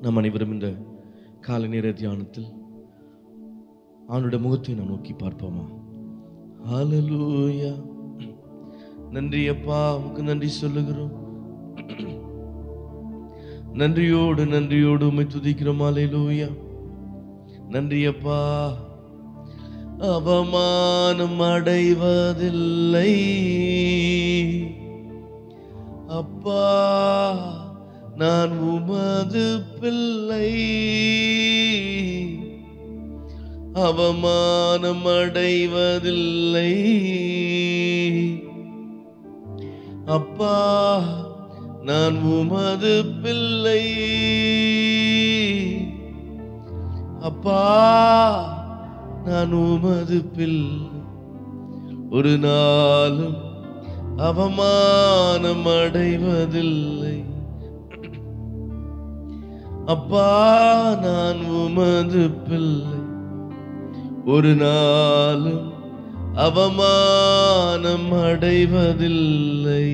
நம் அனைவரும் இந்த காலை நேர தியானத்தில் அவனுடைய முகத்தை நாம் நோக்கி பார்ப்போமா ஹalleluya நன்றி அப்பா உமக்கு நன்றி சொல்லுகிறோம் நன்றியோடு நன்றியோடு உம்மை துதிக்கிறோம் ஹalleluya நன்றி அப்பா அவமானம் அடைவதில்லை அப்பா நான் உமது பிள்ளை அவமானம் அடைவதில்லை அப்பா நான் உமது பிள்ளை அப்பா நான் உமது பிள்ளை ஒரு நாளும் அவமானம் அடைவதில்லை அப்பா நான் உமது பிள்ளை ஒரு நாளும் அவமானம் அடைவதில்லை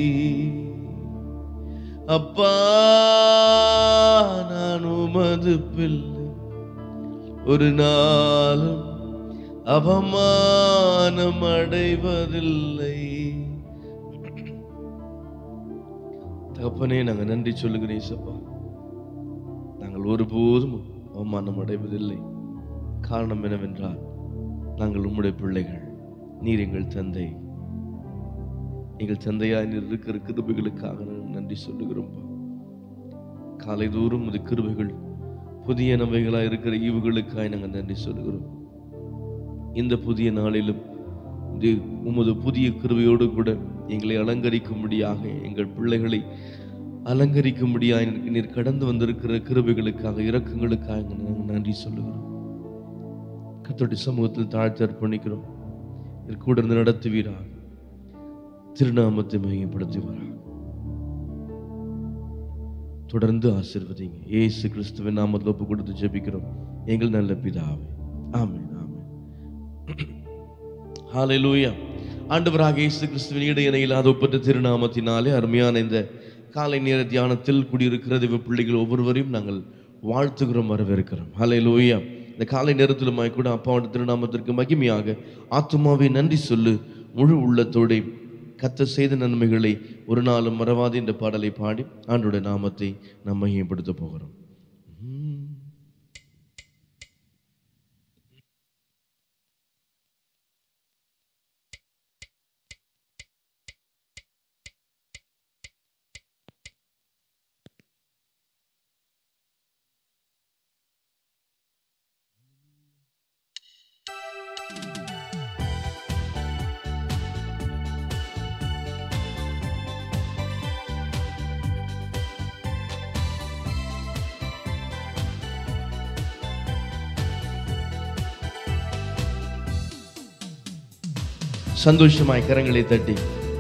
அப்பா நான் உமது பிள்ளை ஒரு நாளும் அவமானம் அடைவதில்லை தகப்பனே நாங்க நன்றி சொல்லுகிறேன் சப்பா நாங்கள் ஒருபோதும் அவமானம் அடைவதில்லை காரணம் என்னவென்றால் நாங்கள் உம்முடைய பிள்ளைகள் நீர் எங்கள் தந்தை எங்கள் தந்தையாய் நீர் இருக்கிற கிருபைகளுக்காக நாங்கள் நன்றி சொல்லுகிறோம்ப்பா காலை தோறும் அது கிருபைகள் புதிய நன்மைகளாய் இருக்கிற ஈவுகளுக்காய் நாங்கள் நன்றி சொல்லுகிறோம் இந்த புதிய நாளிலும் இது உமது புதிய கிருபையோடு கூட எங்களை அலங்கரிக்கும்படியாக எங்கள் பிள்ளைகளை அலங்கரிக்கும்படியாக நீர் நீர் கடந்து வந்திருக்கிற கிருபைகளுக்காக இரக்கங்களுக்காக நாங்கள் நன்றி சொல்லுகிறோம் கத்தோடைய சமூகத்தில் தாழ்த்தி அர்ப்பணிக்கிறோம் நீர் கூட இருந்து நடத்துவீராக திருநாமத்தை மையப்படுத்துவாராக தொடர்ந்து ஆசீர்வதிங்க இயேசு கிறிஸ்துவின் நாமத்தில் ஒப்பு கொடுத்து ஜெபிக்கிறோம் எங்கள் நல்ல பிதாவே ஆமென் ஆமென் ஹalleluya ஆண்டவராக இயேசு கிறிஸ்துவின் இடையினை இல்லாத ஒப்பற்ற திருநாமத்தினாலே அருமையான இந்த காலை நேர தியானத்தில் குடியிருக்கிற தேவ பிள்ளைகள் ஒவ்வொருவரையும் நாங்கள் வாழ்த்துகிறோம் வரவேற்கிறோம் ஹalleluya இந்த காலை நேரத்திலுமாய் கூட அப்பாவோட திருநாமத்திற்கு மகிமையாக ஆத்துமாவை நன்றி சொல்லு முழு உள்ளத்தோட கத்த செய்த நன்மைகளை ஒரு நாளும் மறவாது இந்த பாடலை பாடி ஆண்டோட நாமத்தை நாம் மையப்படுத்த போகிறோம் உம். சந்தோஷமாய் கரங்களை தட்டி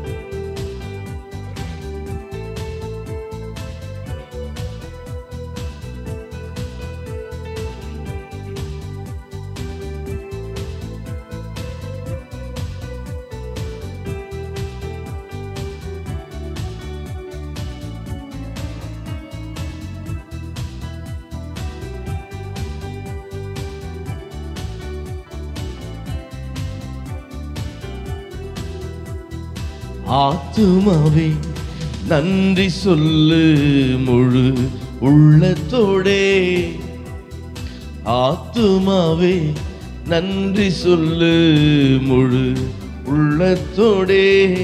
ஆத்துமாவே நன்றி சொல்லு முழு உள்ளத்தோடே ஆத்துமாவே நன்றி சொல்லு முழு உள்ளத்தோடே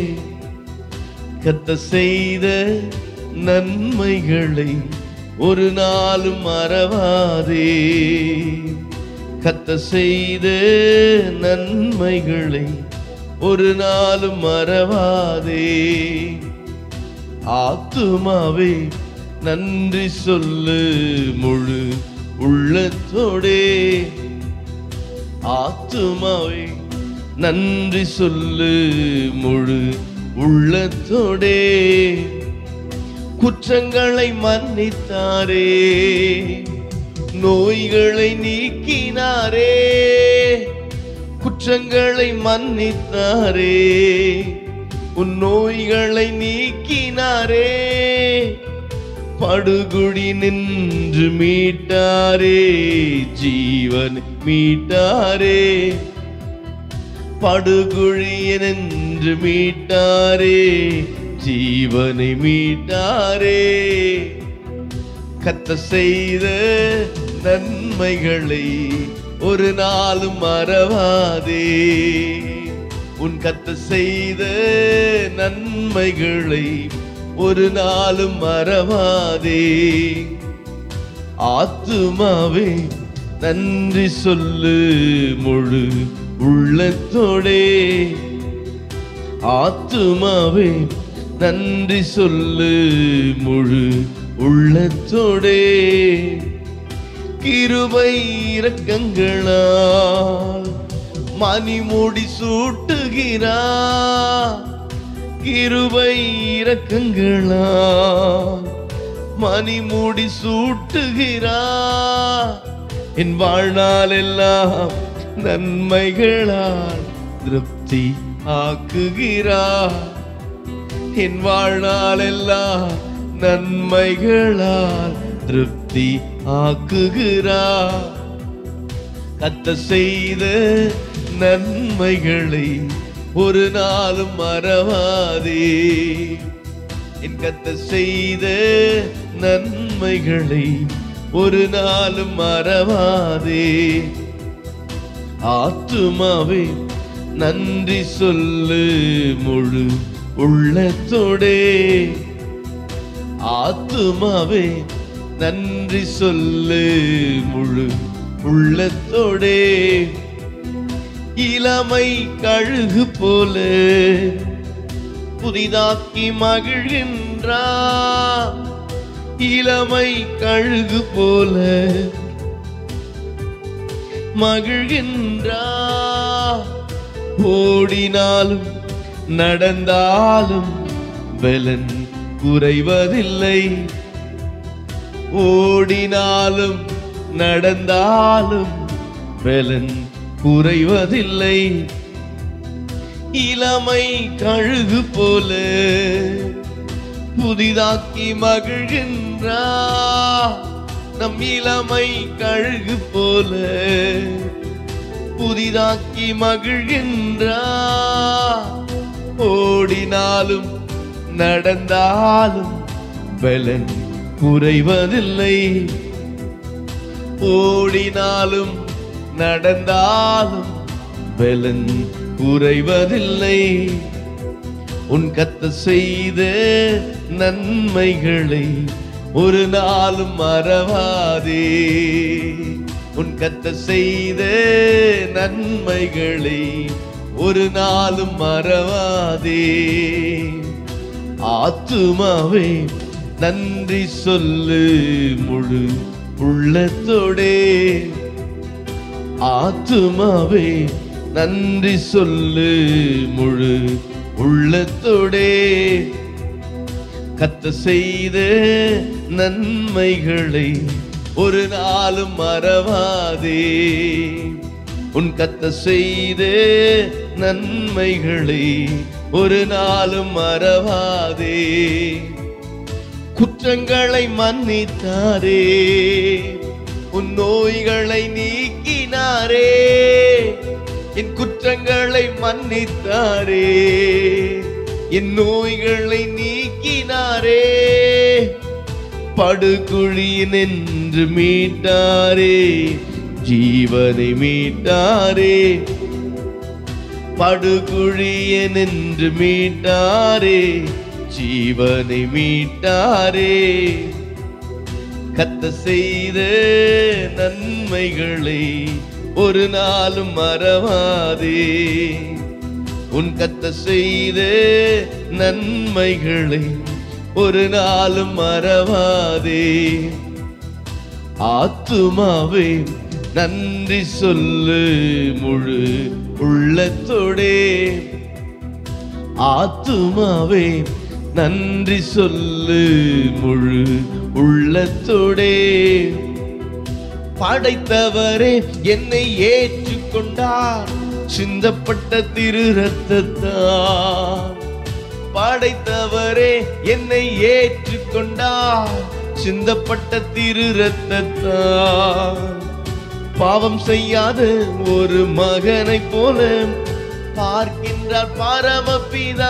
கத்த செய்த நன்மைகளை ஒரு நாளும் மறவாதே கத்த செய்த நன்மைகளை ஒரு நாளும் மறவாதே ஆத்துமாவே நன்றி சொல்லு முழு உள்ளத்தோடே ஆத்துமாவே நன்றி சொல்லு முழு உள்ளத்தோடே குற்றங்களை மன்னித்தாரே நோய்களை நீக்கினாரே குற்றங்களை மன்னித்தாரே உன் நோய்களை நீக்கினாரே படுகுழி நின்று மீட்டாரே ஜீவன் மீட்டாரே படுகுழி நின்று மீட்டாரே ஜீவனை மீட்டாரே கத்த செய்த நன்மைகளை ஒரு நாளும் மறவாதே உன் கத்த செய்த நன்மைகளை ஒரு நாளும் மறவாதே ஆத்துமாவே நன்றி சொல்லு முழு உள்ளத்தோடே ஆத்துமாவே நன்றி சொல்லு முழு உள்ளத்தோடே கிருபை இரக்கங்களால் மணிமுடி சூட்டுகிறா கிருபை இரக்கங்களால் மணிமுடி சூட்டுகிறா என் வாழ்நாள் எல்லாம் நன்மைகளால் திருப்தி ஆக்குகிறார் என் வாழ்நாள் எல்லாம் நன்மைகளால் திருப்தி ஆக்குகிறார் கத்த செய்த நன்மைகளை ஒரு நாளும் மறவாதே என் கத்த செய்த நன்மைகளை ஒரு நாளும் மறவாதே ஆத்துமாவே நன்றி சொல்லு முழு உள்ளத்தோடே ஆத்துமாவே நன்றி சொல்லு முழு உள்ளத்தோடே இளமை கழுகு போல புதிதாக்கி மகிழ்கின்றா இளமை கழுகு போல மகிழ்கின்றா ஓடினாலும் நடந்தாலும் பலன் குறைவதில்லை ஓடினாலும் நடந்தாலும் பலன் குறைவதில்லை இளமை கழுகு போல புதிதாக்கி மகிழ்கின்றா நம் இளமை கழுகு போல புதிதாக்கி மகிழ்கின்றா ஓடினாலும் நடந்தாலும் பலன் குறைவதில்லை ஓடினாலும் நடந்தாலும் பலன் குறைவதில்லை உன் கத்த செய்த நன்மைகளை ஒரு நாளும் மறவாதே உன் கத்த செய்த நன்மைகளை ஒரு நாளும் மறவாதே ஆத்துமாவே நன்றி சொல்லு முழு உள்ளத்தோடே ஆத்துமாவே நன்றி சொல்லு முழு உள்ளத்தோடே கத்த செய்த நன்மைகளை ஒரு நாளும் மறவாதே உன் கத்த செய்த நன்மைகளை ஒரு நாளும் மறவாதே குற்றங்களை மன்னித்தாரே உன் நோய்களை நீக்கினாரே என் குற்றங்களை மன்னித்தாரே என் நோய்களை நீக்கினாரே படுகுழி நின்று மீட்டாரே ஜீவனை மீட்டாரே படுகுழிய நின்று மீட்டாரே ஜீவனை மீட்டாரே கத்த செய்த நன்மைகளை ஒரு நாளும் மறவாதே உன் கத்த செய்த நன்மைகளை ஒரு நாளும் மறவாதே ஆத்துமாவே நன்றி சொல்லு முழு உள்ளத்தோடே ஆத்துமாவே நன்றி சொல்லு முழு உள்ளத்தோடே படைத்தவரே என்னை ஏற்றுக்கொண்டார் சிந்தப்பட்ட திரு ரத்தத்தார் படைத்தவரே என்னை ஏற்றுக்கொண்டார் சிந்தப்பட்ட திரு ரத்தத்தால் பாவம் செய்யாத ஒரு மகனைப் போல பார்க்கின்றார் பரமபிதா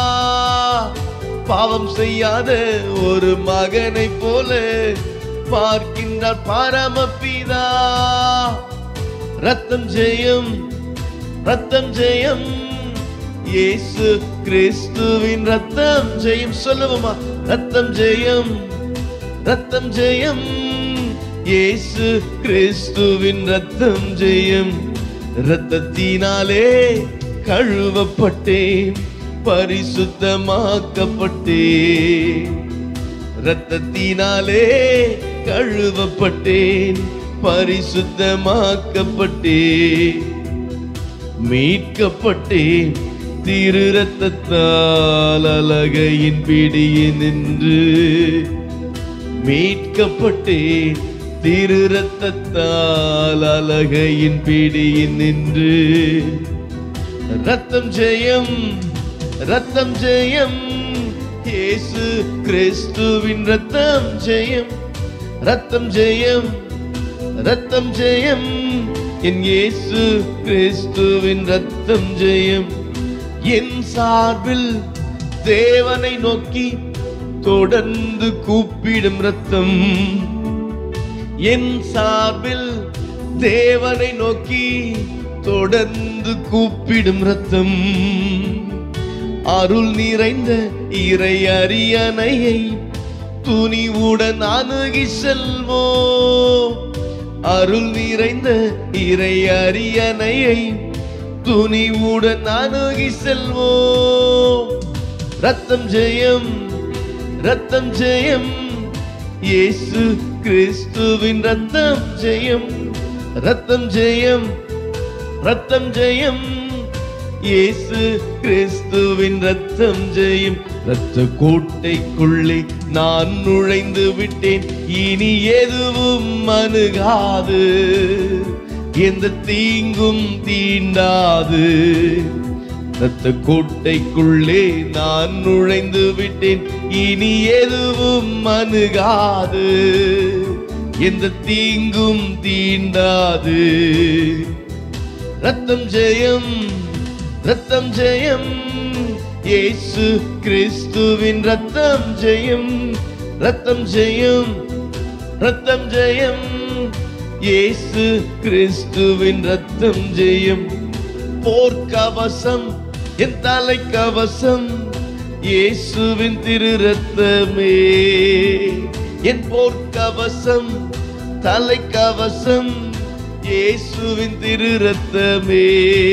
பாவம் செய்யாத ஒரு மகனைப் போல பார்க்கின்றார் பரமபிதா ரத்தம் ஜெயம் ரத்தம் ஜெயம் இயேசு கிறிஸ்துவின் ரத்தம் ஜெயம் சொல்லுவோமா ரத்தம் ஜெயம் ரத்தம் ஜெயம் இயேசு கிறிஸ்துவின் ரத்தம் ஜெயம் ரத்தத்தினாலே கழுவப்பட்டேன் பரிசுத்தமாக்கப்பட்டேன் ரத்தத்தினாலே கழுவப்பட்டேன் பரிசுத்தமாக்கப்பட்டேன் மீட்கப்பட்டேன் திரு ரத்தத்தால் அலகையின் பிடியில் நின்று மீட்கப்பட்டேன் திரு ரத்தத்தால் அலகையின் பிடியில் நின்று ரத்தம் ஜெயம் ரத்தம் ஜெயம் இயேசு கிறிஸ்துவின் ரத்தம் ஜெயம் ரத்தம் ஜெயம் ரத்தம் ஜெயம் என் இயேசு கிறிஸ்துவின் ரத்தம் ஜெயம் என் சார்பில் தேவனை நோக்கி தொடர்ந்து கூப்பிடும் ரத்தம் என் சார்பில் தேவனை நோக்கி தொடர்ந்து கூப்பிடும் ரத்தம் அருள் நிறைந்த இறை அரியணையை துணிவுடன் அணுகி செல்வோ அருள் நிறைந்த இறை அரியணையை துணிவுடன் அணுகி செல்வோ ரத்தம் ஜெயம் ரத்தம் ஜெயம் இயேசு கிறிஸ்துவின் ரத்தம் ஜெயம் ரத்தம் ஜெயம் ரத்தம் ஜெயம் இயேசு கிறிஸ்துவின் ரத்தம் ஜெயம் ரத்த கோட்டைக்குள்ளே நான் நுழைந்து விட்டேன் இனி எதுவும் அணுகாது எந்த தீங்கும் தீண்டாது ரத்த கோட்டைக்குள்ளே நான் நுழைந்து விட்டேன் இனி எதுவும் அணுகாது எந்த தீங்கும் தீண்டாது ரத்தம் ஜெயம் ரத்தம் ஜெயம் இயேசு கிறிஸ்துவின் ரத்தம் ஜெயம் ரத்தம் ஜெயம் ரத்தம் ஜெயம் இயேசு கிறிஸ்துவின் ரத்தம் ஜெயம் போர்க்கவசம் என் தலைக்கவசம் இயேசுவின் திரு ரத்தமே என் போர்க்கவசம் தலைக்கவசம் இயேசுவின் திரு ரத்தமே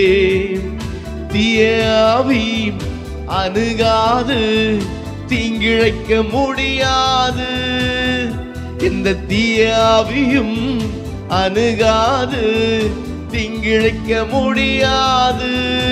தீயாவி அணுகாது தீங்கிழைக்க முடியாது இந்த தீயாவியும் அணுகாது தீங்கிழைக்க முடியாது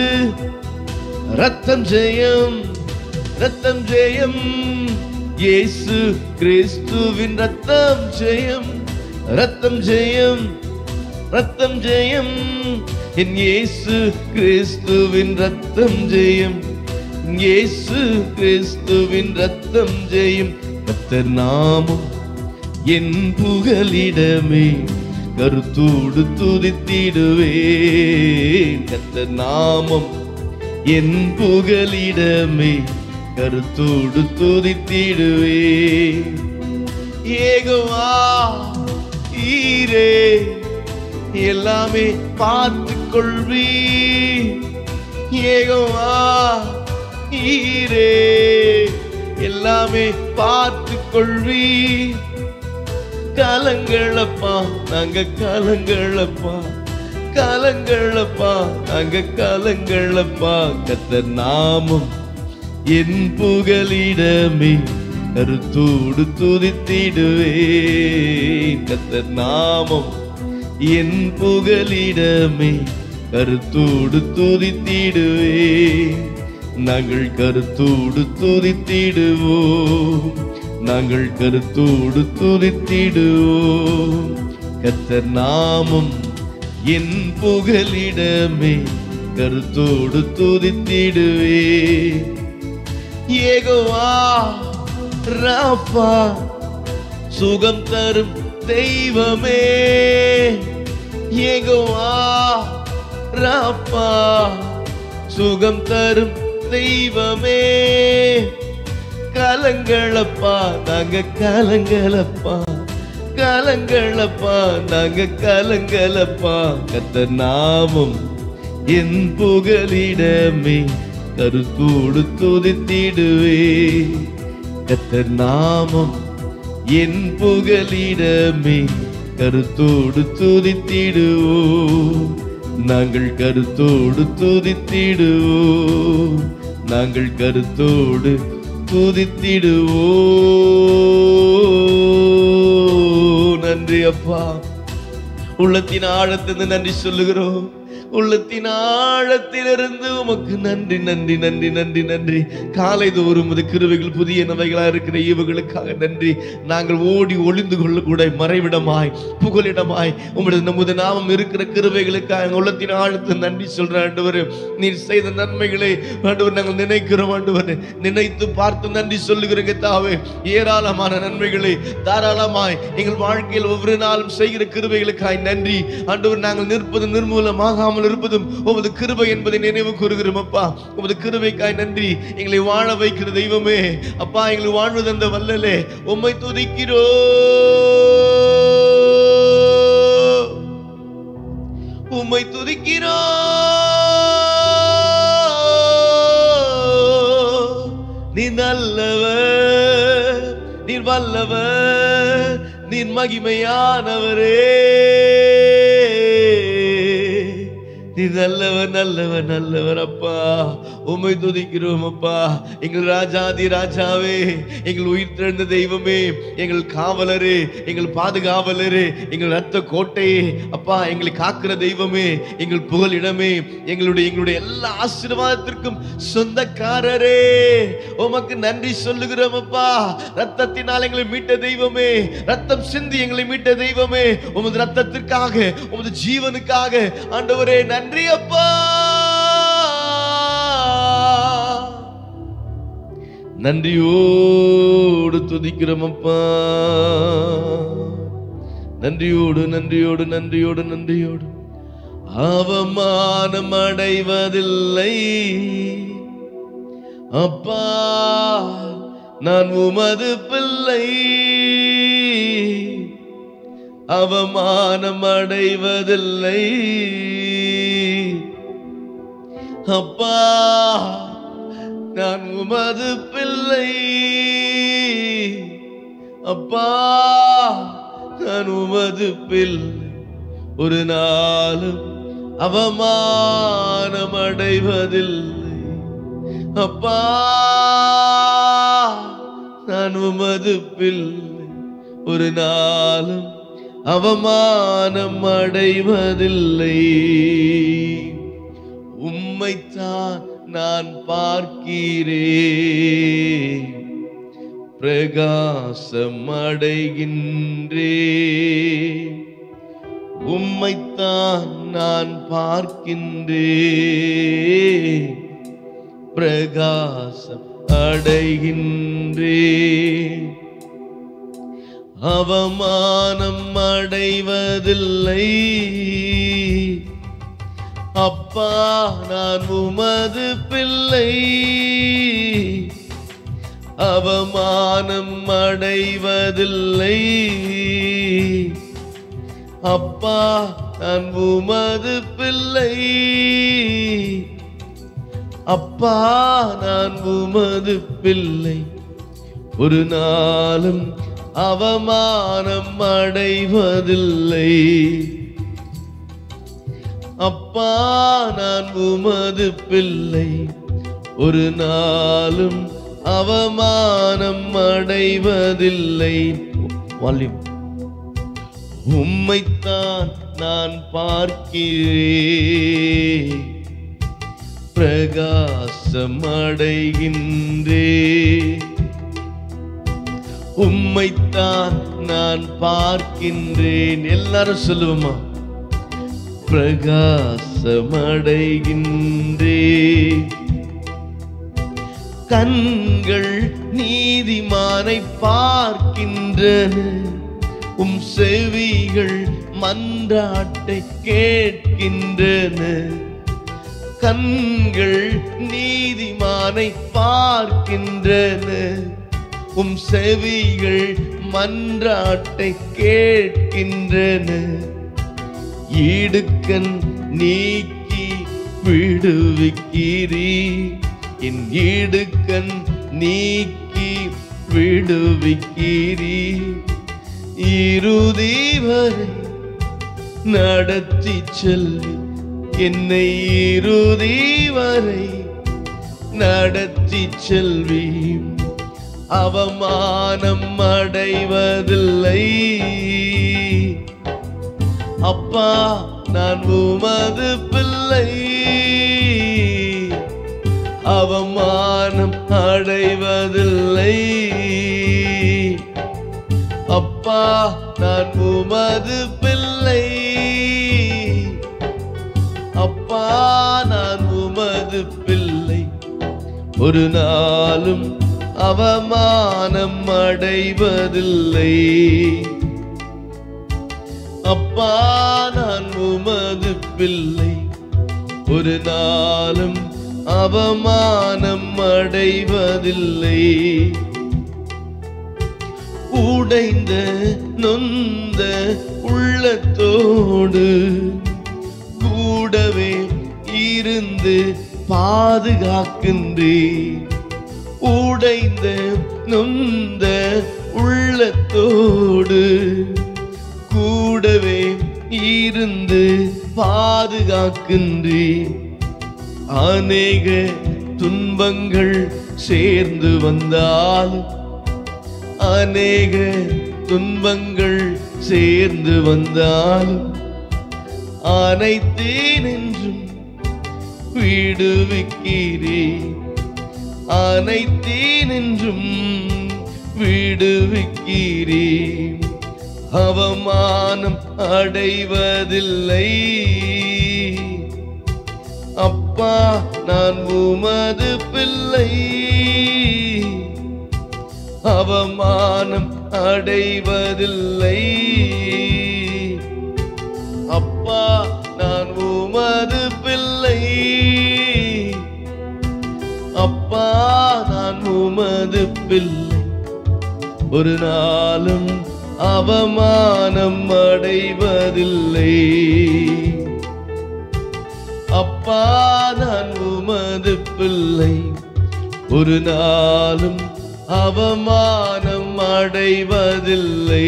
ரத்தம் ஜெயம் ரத்தம் ஜெயம் இயேசு கிறிஸ்துவின் ரத்தம் ஜெயம் ரத்தம் ஜெயம் ரத்தம் ஜெயம் என் இயேசு கிறிஸ்துவின் ரத்தம் ஜெயம் இயேசு கிறிஸ்துவின் ரத்தம் ஜெயம் கர்த்தர் நாமம் என் புகலிடமே கருத்தோடு துதித்திடுவேன் கர்த்தர் நாமம் என் புகலிடமே கருத்தோடு துதித்திடுவேன் ஏகவா ஈரே எல்லாமே பார்த்து கொள்வி ஏகவா ஈரே எல்லாமே பார்த்து கொள்வி கலங்களப்பா நாங்க கலங்களப்பா கலங்களப்பா நாங்க கலங்களப்பா கத்தர் நாமம் என் புகலிடமே கருத்தோடு துதித்திடுவே கத்தர் நாமம் என் புகலிடமே கருத்தோடு துதித்திடுவே நாங்கள் கருத்தோடு துதித்திடுவோம் நாங்கள் கருத்தோடு துதித்திடுவோம் கத்தர் நாமம் என் புகலிடமே கருத்தோடு துதித்திடுவே ஏகோவா ராப்பா சுகம் தரும் தெய்வமே ஏகோவா ராப்பா சுகம் தரும் தெய்வமே கலங்களப்பா நாங்க கலங்களப்பா கலங்களப்பா நாங்க கலங்களப்பா கத்த நாமம் என் புகலிடமே கருத்தோடு துதித்திடுவே கத்த நாமம் என் புகலிடமே கருத்தோடு துதித்திடுவோம் நாங்கள் கருத்தோடு துதித்திடுவோம் நாங்கள் கருத்தோடு துதித்திடுவோம் நன்றி அப்பா உள்ளத்தின் ஆழத்திலிருந்து நன்றி சொல்லுகிறோம் உள்ளத்தின் ஆழத்திலிருந்து உமக்கு நன்றி நன்றி நன்றி நன்றி நன்றி காலை தோறும் உமது கிருவைகள் புதிய நவைகளா இருக்கிற ஈவுகளுக்காக நன்றி நாங்கள் ஓடி ஒளிந்து கொள்ளக்கூட மறைவிடமாய் புகலிடமாய் உம்முடைய நமது நாமம் இருக்கிற கிருவைகளுக்காக எங்கள் உள்ளத்தின் ஆழத்தில் நன்றி சொல்ற ஆண்டவர் நீர் செய்த நன்மைகளை ஆண்டவர் நாங்கள் நினைக்கிறோம் ஆண்டவர் நினைத்து பார்த்து நன்றி சொல்லுகிறோங்க தாவே ஏராளமான நன்மைகளை தாராளமாய் எங்கள் வாழ்க்கையில் ஒவ்வொரு நாளும் செய்கிற கிருபைகளுக்காய் நன்றி ஆண்டவர் நாங்கள் நிற்பது நிர்மூலமாகாமல் இருப்பதும் உமது கிருபை என்பதை நினைவு கூறுகிறோம் அப்பா உமது கிருபைக்காய் நன்றி எங்களை வாழ வைக்கிற தெய்வமே அப்பா எங்களை வாழ்வு தந்த வல்லலே உம்மை துதிக்கிறோ உம்மை துதிக்கிறோ நீ நல்லவர் நீர் வல்லவர் நீர் மகிமையானவரே நீ நல்லவர் நல்லவர் நல்லவர் அப்பா உம்மை துதிக்கிறோம் அப்பா எங்கள் ராஜாதி ராஜாவே எங்கள் உயிர் திறந்த தெய்வமே எங்கள் காவலரே எங்கள் பாதுகாவலரே எங்கள் ரத்த கோட்டையே அப்பா எங்களை காக்கிற தெய்வமே எங்கள் புகலிடமே எங்களுடைய எங்களுடைய எல்லா ஆசீர்வாதத்திற்கும் சொந்தக்காரரே உமக்கு நன்றி சொல்லுகிறோம் அப்பா ரத்தத்தினால் எங்களை மீட்ட தெய்வமே ரத்தம் சிந்தி எங்களை மீட்ட தெய்வமே உமது ரத்தத்திற்காக உமது ஜீவனுக்காக ஆண்டவரே நன்றி அப்பா நன்றியோடு துதிக்கிறோம் அப்பா நன்றியோடு நன்றியோடு நன்றியோடு நன்றியோடு அவமானம் அடைவதில்லை அப்பா நான் உமது பிள்ளை அவமானம் அடைவதில்லை அப்பா நான் உமது பிள்ளை அப்பா நான் உமது பிள்ளை ஒரு நாளும் அவமானம் அடைவதில்லை அப்பா நான் உமது பிள்ளை ஒரு நாளும் அவமானம் அடைவதில்லை உம்மைத்தான் நான் பார்க்கிறேன் பிரகாசம் அடைகின்றேன் உம்மைத்தான் நான் பார்க்கின்றேன் பிரகாசம் அடைகின்றேன் அவமானம் அடைவதில்லை அப்பா நான் உமது பிள்ளை அவமானம் அடைவதில்லை அப்பா நான் உமது பிள்ளை அப்பா நான் உமது பிள்ளை ஒரு நாளும் அவமானம் அடைவதில்லை அப்பா நான் உமது பிள்ளை ஒரு நாளும் அவமானம் அடைவதில்லை வால்யூம் உம்மைத்தான் நான் பார்க்கிறேன் பிரகாசம் அடைகின்றேன் உம்மைத்தான் நான் பார்க்கின்றேன் எல்லாரும் சொல்லுவோமா பிரகாசமடைகின்றே கண்கள் நீதிமானை பார்க்கின்றன உம் செவிகள் மன்றாட்டை கேட்கின்றன கண்கள் நீதிமானை பார்க்கின்றன உம் செவிகள் மன்றாட்டை கேட்கின்றன ஈடுக்கண் நீக்கி விடுவிக்கிறீ என் ஈடுக்கண் நீக்கி விடுவிக்கிறீ இறுதி வரை நடத்தி செல்லி என்னை இறுதி வரை நடத்தி செல்வி அவமானம் அடைவதில்லை அப்பா நான் உமது பிள்ளை அவமானம் அடைவதில்லை அப்பா நான் உமது பிள்ளை அப்பா நான் உமது பிள்ளை ஒரு நாளும் அவமானம் அடைவதில்லை அப்பா நான் உமது பிள்ளை ஒரு நாளும் அவமானம் அடைவதில்லை உடைந்த நொந்த உள்ளத்தோடு கூடவே இருந்து பாதுகாக்கின்றே உடைந்த நொந்த உள்ளத்தோடு கூடவே இருந்து பாதுகாக்கின்றே அநேக துன்பங்கள் சேர்ந்து வந்தாலும் அநேக துன்பங்கள் சேர்ந்து வந்தாலும் அனைத்தேனென்றும் விடுவிக்கிறே அனைத்தேனென்றும் விடுவிக்கிறே அவமானம் அடைவதில்லை அப்பா நான் உமது பிள்ளை அவமானம் அடைவதில்லை அப்பா நான் உமது பிள்ளை அப்பா நான் உமது பிள்ளை ஒரு நாளும் அவமானம் அடைவதில்லை அப்பா நான் உமது பிள்ளை ஒரு நாளும் அவமானம் அடைவதில்லை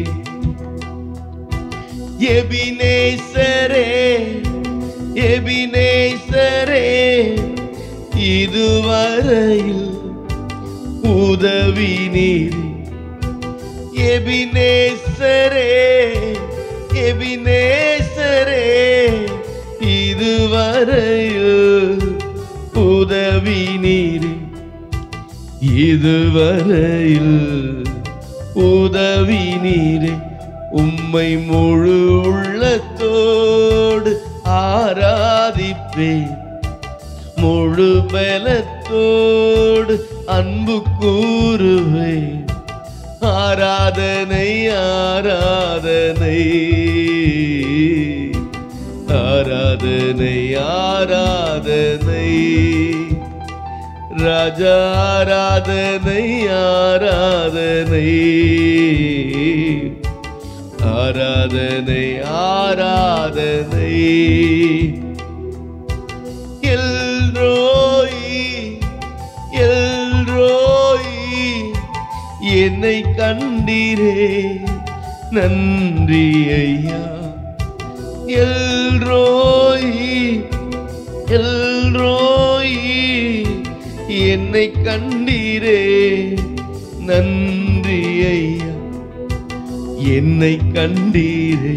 எபினேசரே எபினேசரே இதுவரையில் உதவி நீர் எபினேசரே எபினேசரே இதுவரையில் உதவி நீர் இதுவரையில் உதவி நீரே உம்மை முழு உள்ளத்தோடு ஆராதிப்பேன் முழு பலத்தோடு அன்பு கூறுவேன் ஆராதனை ஆராதனை ஆராதனை ஆராதனை ராஜா ஆராதனை ஆராதனை ஆராதனை ஆராதனை எல்ரோயி எல்ரோயி என்னை கண்டீரே நன்றி ஐயா எல்ரோயி எல்ரோயி என்னை கண்டீரே நன்றி ஐயா என்னை கண்டீரே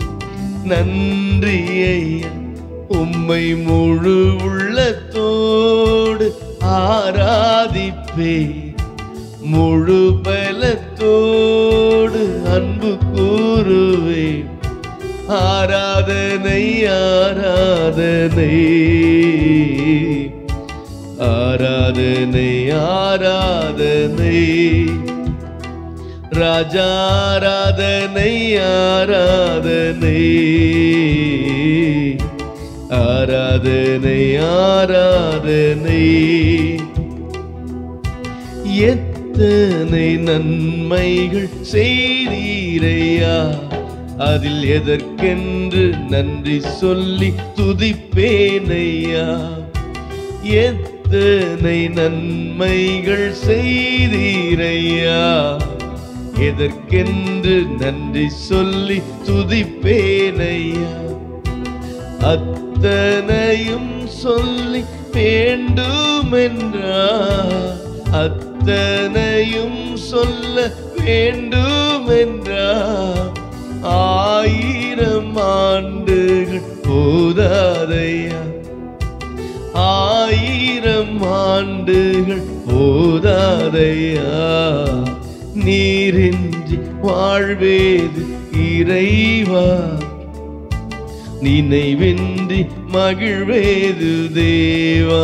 நன்றி ஐயா உம்மை முழு உள்ளத்தோடு ஆராதிப்பே முழு பலத்தோடு அன்பு கூறுவே ஆராதனை ஆராதனை ஆராதனை ஆராதனை ராஜா ஆராதனை ஆராதனை ஆராதனை ஆராதனை எத்தனை நன்மைகள் செய்தீரையா அதில் எதற்கென்று நன்றி சொல்லி துதிப்பேனையா எத்தனை நன்மைகள் செய்தீரையா எதற்கென்று நன்றி சொல்லி துதிப்பேனையா அத்தனையும் சொல்லி வேண்டுமென்றா அத்தனையும் சொல்ல வேண்டுமென்றா ஆயிரம் ஆண்டுகள் போதாதையா ஆயிரம் ஆண்டுகள் போதாதையா நீரின்றி வாழ்வேது இறைவா நினைவின்றி மகிழ்வேது தேவா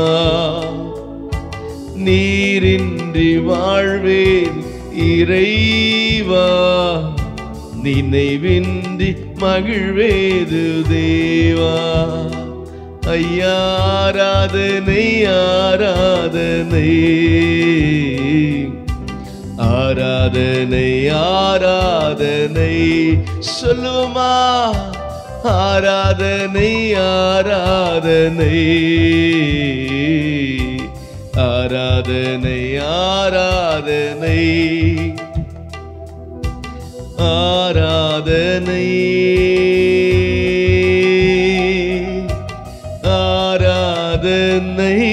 நீரின்றி வாழ்வேது இறைவா நினைவின்றி மகிழ்வேது தேவா ஐயா ஆராதனை ஆராதனை ஆராதனை ஆராதனை சொல்லுமா ஆராதனை ஆராதனை ஆராதனை ஆராதனை ஆராதனை ஆராதனை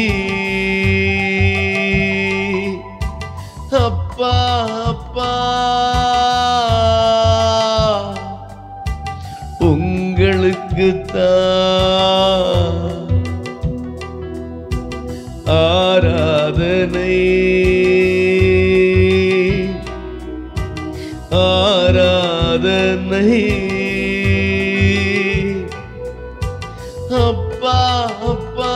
அப்பா அப்பா உங்களுக்கு ஆராதனை ஆராதனை அப்பா அப்பா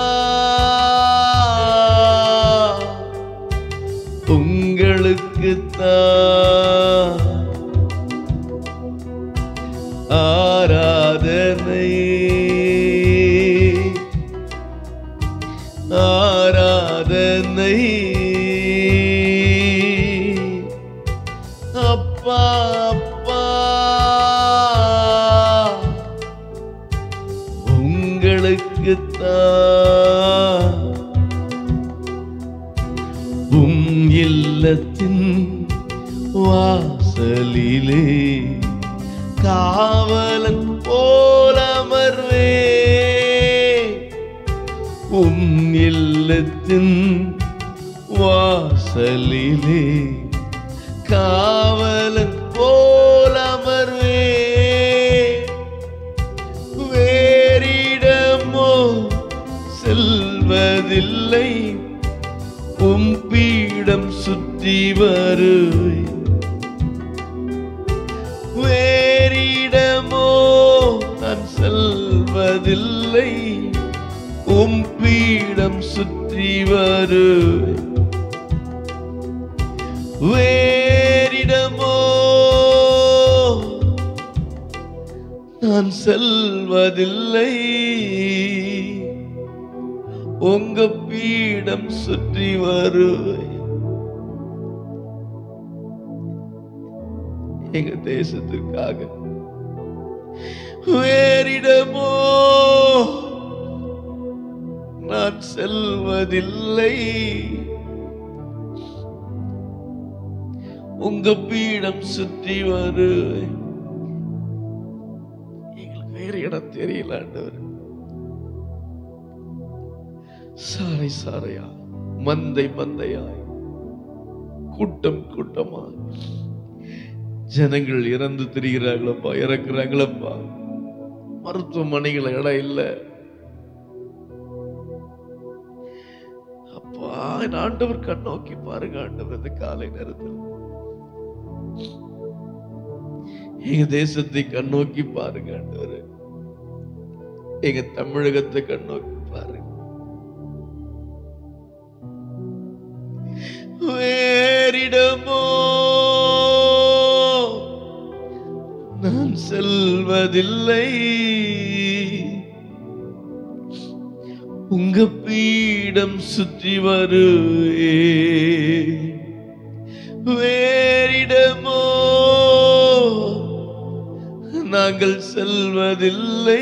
உங்களுக்கு ஆராதனை ஆராதனை அப்பா அப்பா உங்களுக்கு உம் இல்லத்தின் வாசலிலே காவலன் போலமர்வே உம் இல்லத்தின் வாசலிலே காவலன் போலமர்வே வேறிடமோ செல்வதில்லை உம் பீடம் சுற்றி வருவேன் வேறிடமோ நான் செல்வதில்லை உம் பீடம் சுற்றி வருவேன் வேறிடமோ நான் செல்வதில்லை உங்க பீடம் சுற்றி வருவேன் எங்க தேசத்திற்காக வேறிடமோ நான் செல்வதில்லை உங்க பீடம் சுற்றி வருவேன் எங்களுக்கு வேற இடம் தெரியல ஆண்டவர் சாறை சாறையா மந்தை மந்தையாய் கூட்டம் கூட்டமாய் ஜனங்கள் இறந்து திரிகிறாங்களப்பா இறக்குறாங்களப்பா மருத்துவமனைகள் இடம் இல்லை அப்பா என் ஆண்டவர் கண் நோக்கி பாருங்க ஆண்டவர் இந்த காலை நேரத்தில் எங்க தேசத்தை கண் நோக்கி பாருங்க ஆண்டவர் எங்க தமிழகத்தை கண் நோக்கி பாருங்க வேறிடமோ நான் செல்வதில்லை உங்க பீடம் சுற்றி வருவே வேறிடமோ நாங்கள் செல்வதில்லை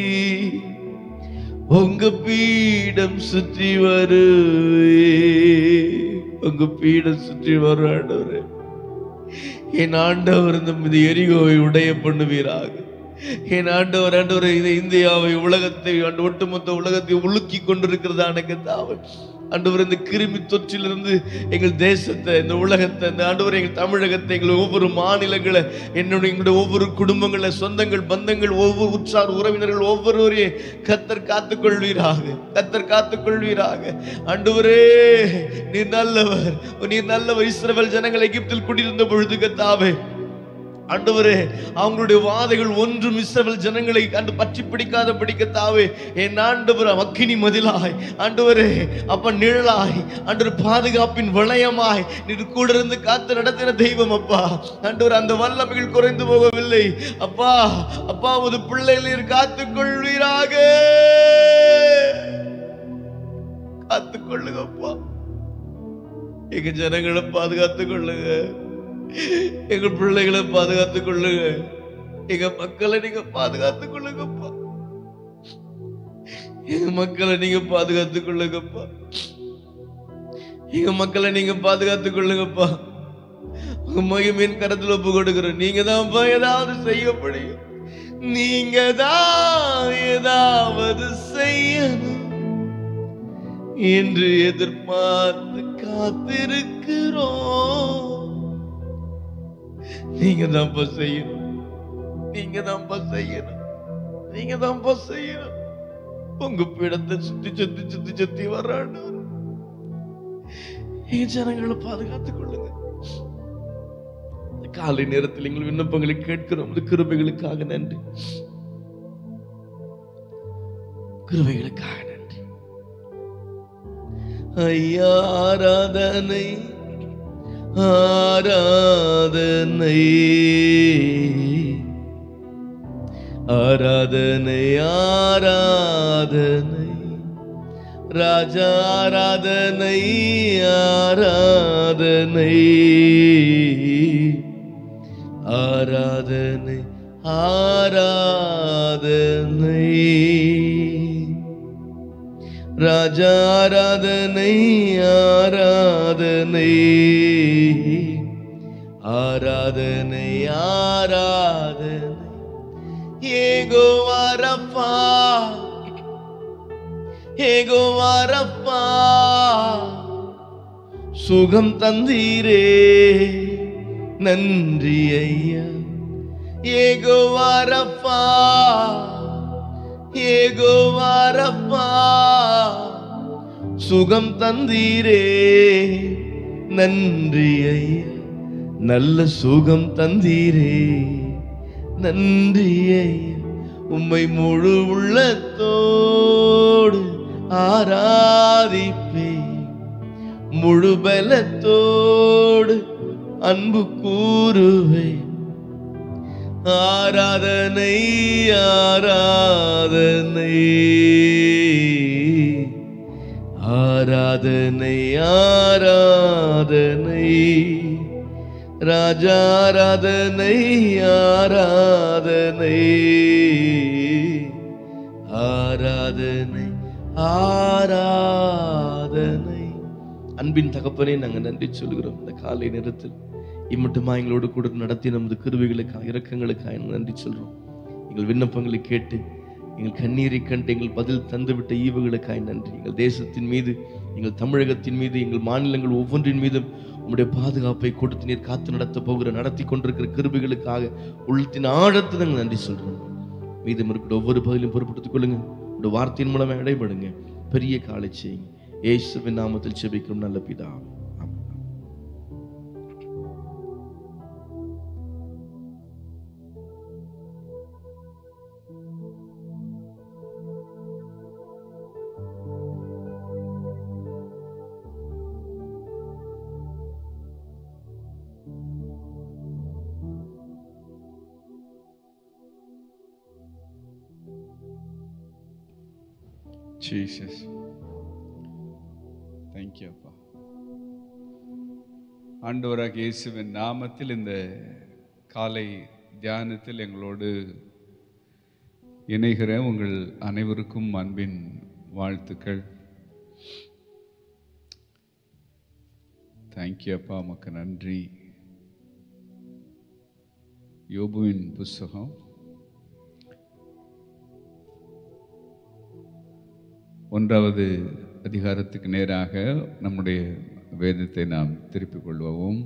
உங்க பீடம் சுற்றி வருவே உங்க பீடம் சுற்றி வரும் ஆண்டவரே என் ஆண்டவர் இந்த மீது எரிகோவை உடைய பண்ணுவீராக என் ஆண்டவர் ஆண்டவர் இந்த இந்தியாவை உலகத்தை ஆண்டு ஒட்டுமொத்த உலகத்தை உலுக்கி கொண்டிருக்கிறதான கத்தாவை ஆண்டவர் இந்த கிருமி தொற்றிலிருந்து எங்கள் தேசத்தை இந்த உலகத்தை இந்த ஆண்டவர் எங்கள் தமிழகத்தை எங்கள் ஒவ்வொரு மாநிலங்களை என்னுடைய எங்களுடைய ஒவ்வொரு குடும்பங்களை சொந்தங்கள் பந்தங்கள் ஒவ்வொரு உற்றார் உறவினர்கள் ஒவ்வொருவரையும் கத்தர் காத்துக்கொள்வீராக கத்தர் காத்துக்கொள்வீராக ஆண்டவரே நீர் நல்லவர் நீர் நல்லவர் இஸ்ரவேல் ஜனங்கள் எகிப்தில் குடியிருந்த பொழுது கத்தாவே ஆண்டவரே அவங்களுடைய வாதைகள் ஒன்றும் இஸ்ரவேல் ஜனங்களை கண்டு பற்றி பிடிக்காத பிடிக்கத்தாவே என் ஆண்டவர் அக்கினி மதிலாய் ஆண்டவரே அப்ப நிழலாய் ஆண்டவர் பாதுகாப்பின் வளையமாய் நீர் கூட இருந்து காத்து நடத்தின தெய்வம் அப்பா ஆண்டவர் அந்த வல்லமைகள் குறைந்து போகவில்லை அப்பா அப்பா ஒரு பிள்ளைகள் நீர் காத்துக் கொள்வீராக காத்துக் கொள்ளுங்க அப்பா எங்க ஜனங்களை பாதுகாத்துக் கொள்ளுங்க எங்க பிள்ளைகளை பாதுகாத்துக் கொள்ளுங்க எங்க மக்களை நீங்க பாதுகாத்துக் கொள்ளுங்கப்பா எங்க மக்களை நீங்க பாதுகாத்துக் கொள்ளுங்கப்பா எங்க மக்களை நீங்க பாதுகாத்துக் கொள்ளுங்கப்பா உங்க மகிமையின் கரத்துல ஒப்பு கொடுக்கிறோம் நீங்க தான்ப்பா ஏதாவது செய்ய முடியும் நீங்க தான் ஏதாவது செய்யணும் என்று எதிர்பார்த்து காத்திருக்கிறோம் நீங்க தான்ப்பா செய்யணும் நீங்க தான்ப்பா செய்யணும் நீங்க தான்ப்பா செய்யணும் உங்க பீடத்தை சுத்தி சுத்தி சுத்தி சுத்தி வர்றாண்டு எங்க ஜனங்களை பாதுகாத்துக் கொள்ளுங்க இந்த காலை நேரத்தில் எங்கள் விண்ணப்பங்களை கேட்கிறோம் இந்த கிருபைகளுக்காக நன்றி கிருபைகளுக்காக நன்றி ஐயா ஆராதனை ஆராதனை ஆராதனை ஆராதனை ராஜா ஆராதனை ஆராதனை ஆராதனை ஆராதனை ராஜா ஆராதனை ஆராதனை ஆராதனை ஆராதனை ஏகோ வரப்பா ஏகோ வரப்பா சுகம் தந்தீரே நன்றி ஐயா ஏகோ வரப்பா ஏகோ வரப்பா சுகம் தந்தீரே நன்றி ஐயா நல்ல சுகம் தந்தீரே நன்றி ஐயா உம்மை முழு உள்ளத்தோடு ஆராதிப்பே முழு பலத்தோடு அன்பு கூறுவேன் ஆராதனை ஆராதனை ஆராதனை ஆராதனை ராஜா ஆராதனை ஆராதனை ஆராதனை ஆராதனை அன்பின் தகப்பனே நாங்கள் நன்றி சொல்கிறோம் இந்த காலை நேரத்தில் இம்மட்டுமா எங்களோடு கூட நடத்தி நமது கிருவிகளுக்காக இரக்கங்களுக்காக நன்றி சொல்றோம் எங்கள் விண்ணப்பங்களை கேட்டு எங்கள் கண்ணீரை கண்டு எங்கள் பதில் தந்துவிட்ட ஈவுகளுக்காய் நன்றி எங்கள் தேசத்தின் மீது எங்கள் தமிழகத்தின் மீது எங்கள் மாநிலங்கள் ஒவ்வொன்றின் மீதும் உம்முடைய பாதுகாப்பை கொடுத்து நீர் காத்து நடத்த போகிற நடத்தி கொண்டிருக்கிற கிருபிகளுக்காக உள்ளத்தின் ஆழத்தை நாங்கள் நன்றி சொல்றோம் மீதம் இருக்கிற ஒவ்வொரு பகுதியிலும் பொறுப்படுத்திக் கொள்ளுங்க உடைய வார்த்தையின் மூலமாக இடைபடுங்க பெரிய காலை செய்யுங்க இயேசுவின் நாமத்தில் செபிக்கும் நல்ல பிதாவே ஆமென். ஜீசஸ் தேங்க்யூ அப்பா ஆண்டவராக இயேசுவின் நாமத்தில் இந்த காலை தியானத்தில் எங்களோடு இணைகிற உங்கள் அனைவருக்கும் அன்பின் வாழ்த்துக்கள் தேங்க்யூ அப்பா உமக்கு நன்றி யோபுவின் புஸ்தகம் ஒன்றாவது அதிகாரத்துக்கு நேராக நம்முடைய வேதத்தை நாம் திருப்பிக் கொள்வோம்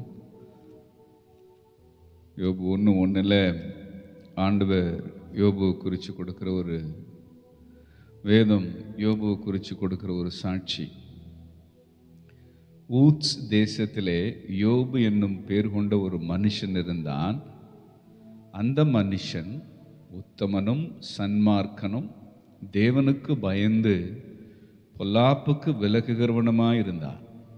யோபு ஒன்று ஒன்றில் ஆண்டவர் யோபு குறித்து கொடுக்குற ஒரு வேதம் யோபு குறித்து கொடுக்குற ஒரு சாட்சி ஊத்ஸ் தேசத்திலே யோபு என்னும் பேர் கொண்ட ஒரு மனுஷன் இருந்தான் அந்த மனுஷன் உத்தமனும் சன்மார்க்கனும் தேவனுக்கு பயந்து பொல்லாப்புக்கு விலகுகிறவனுமாய் இருந்தான்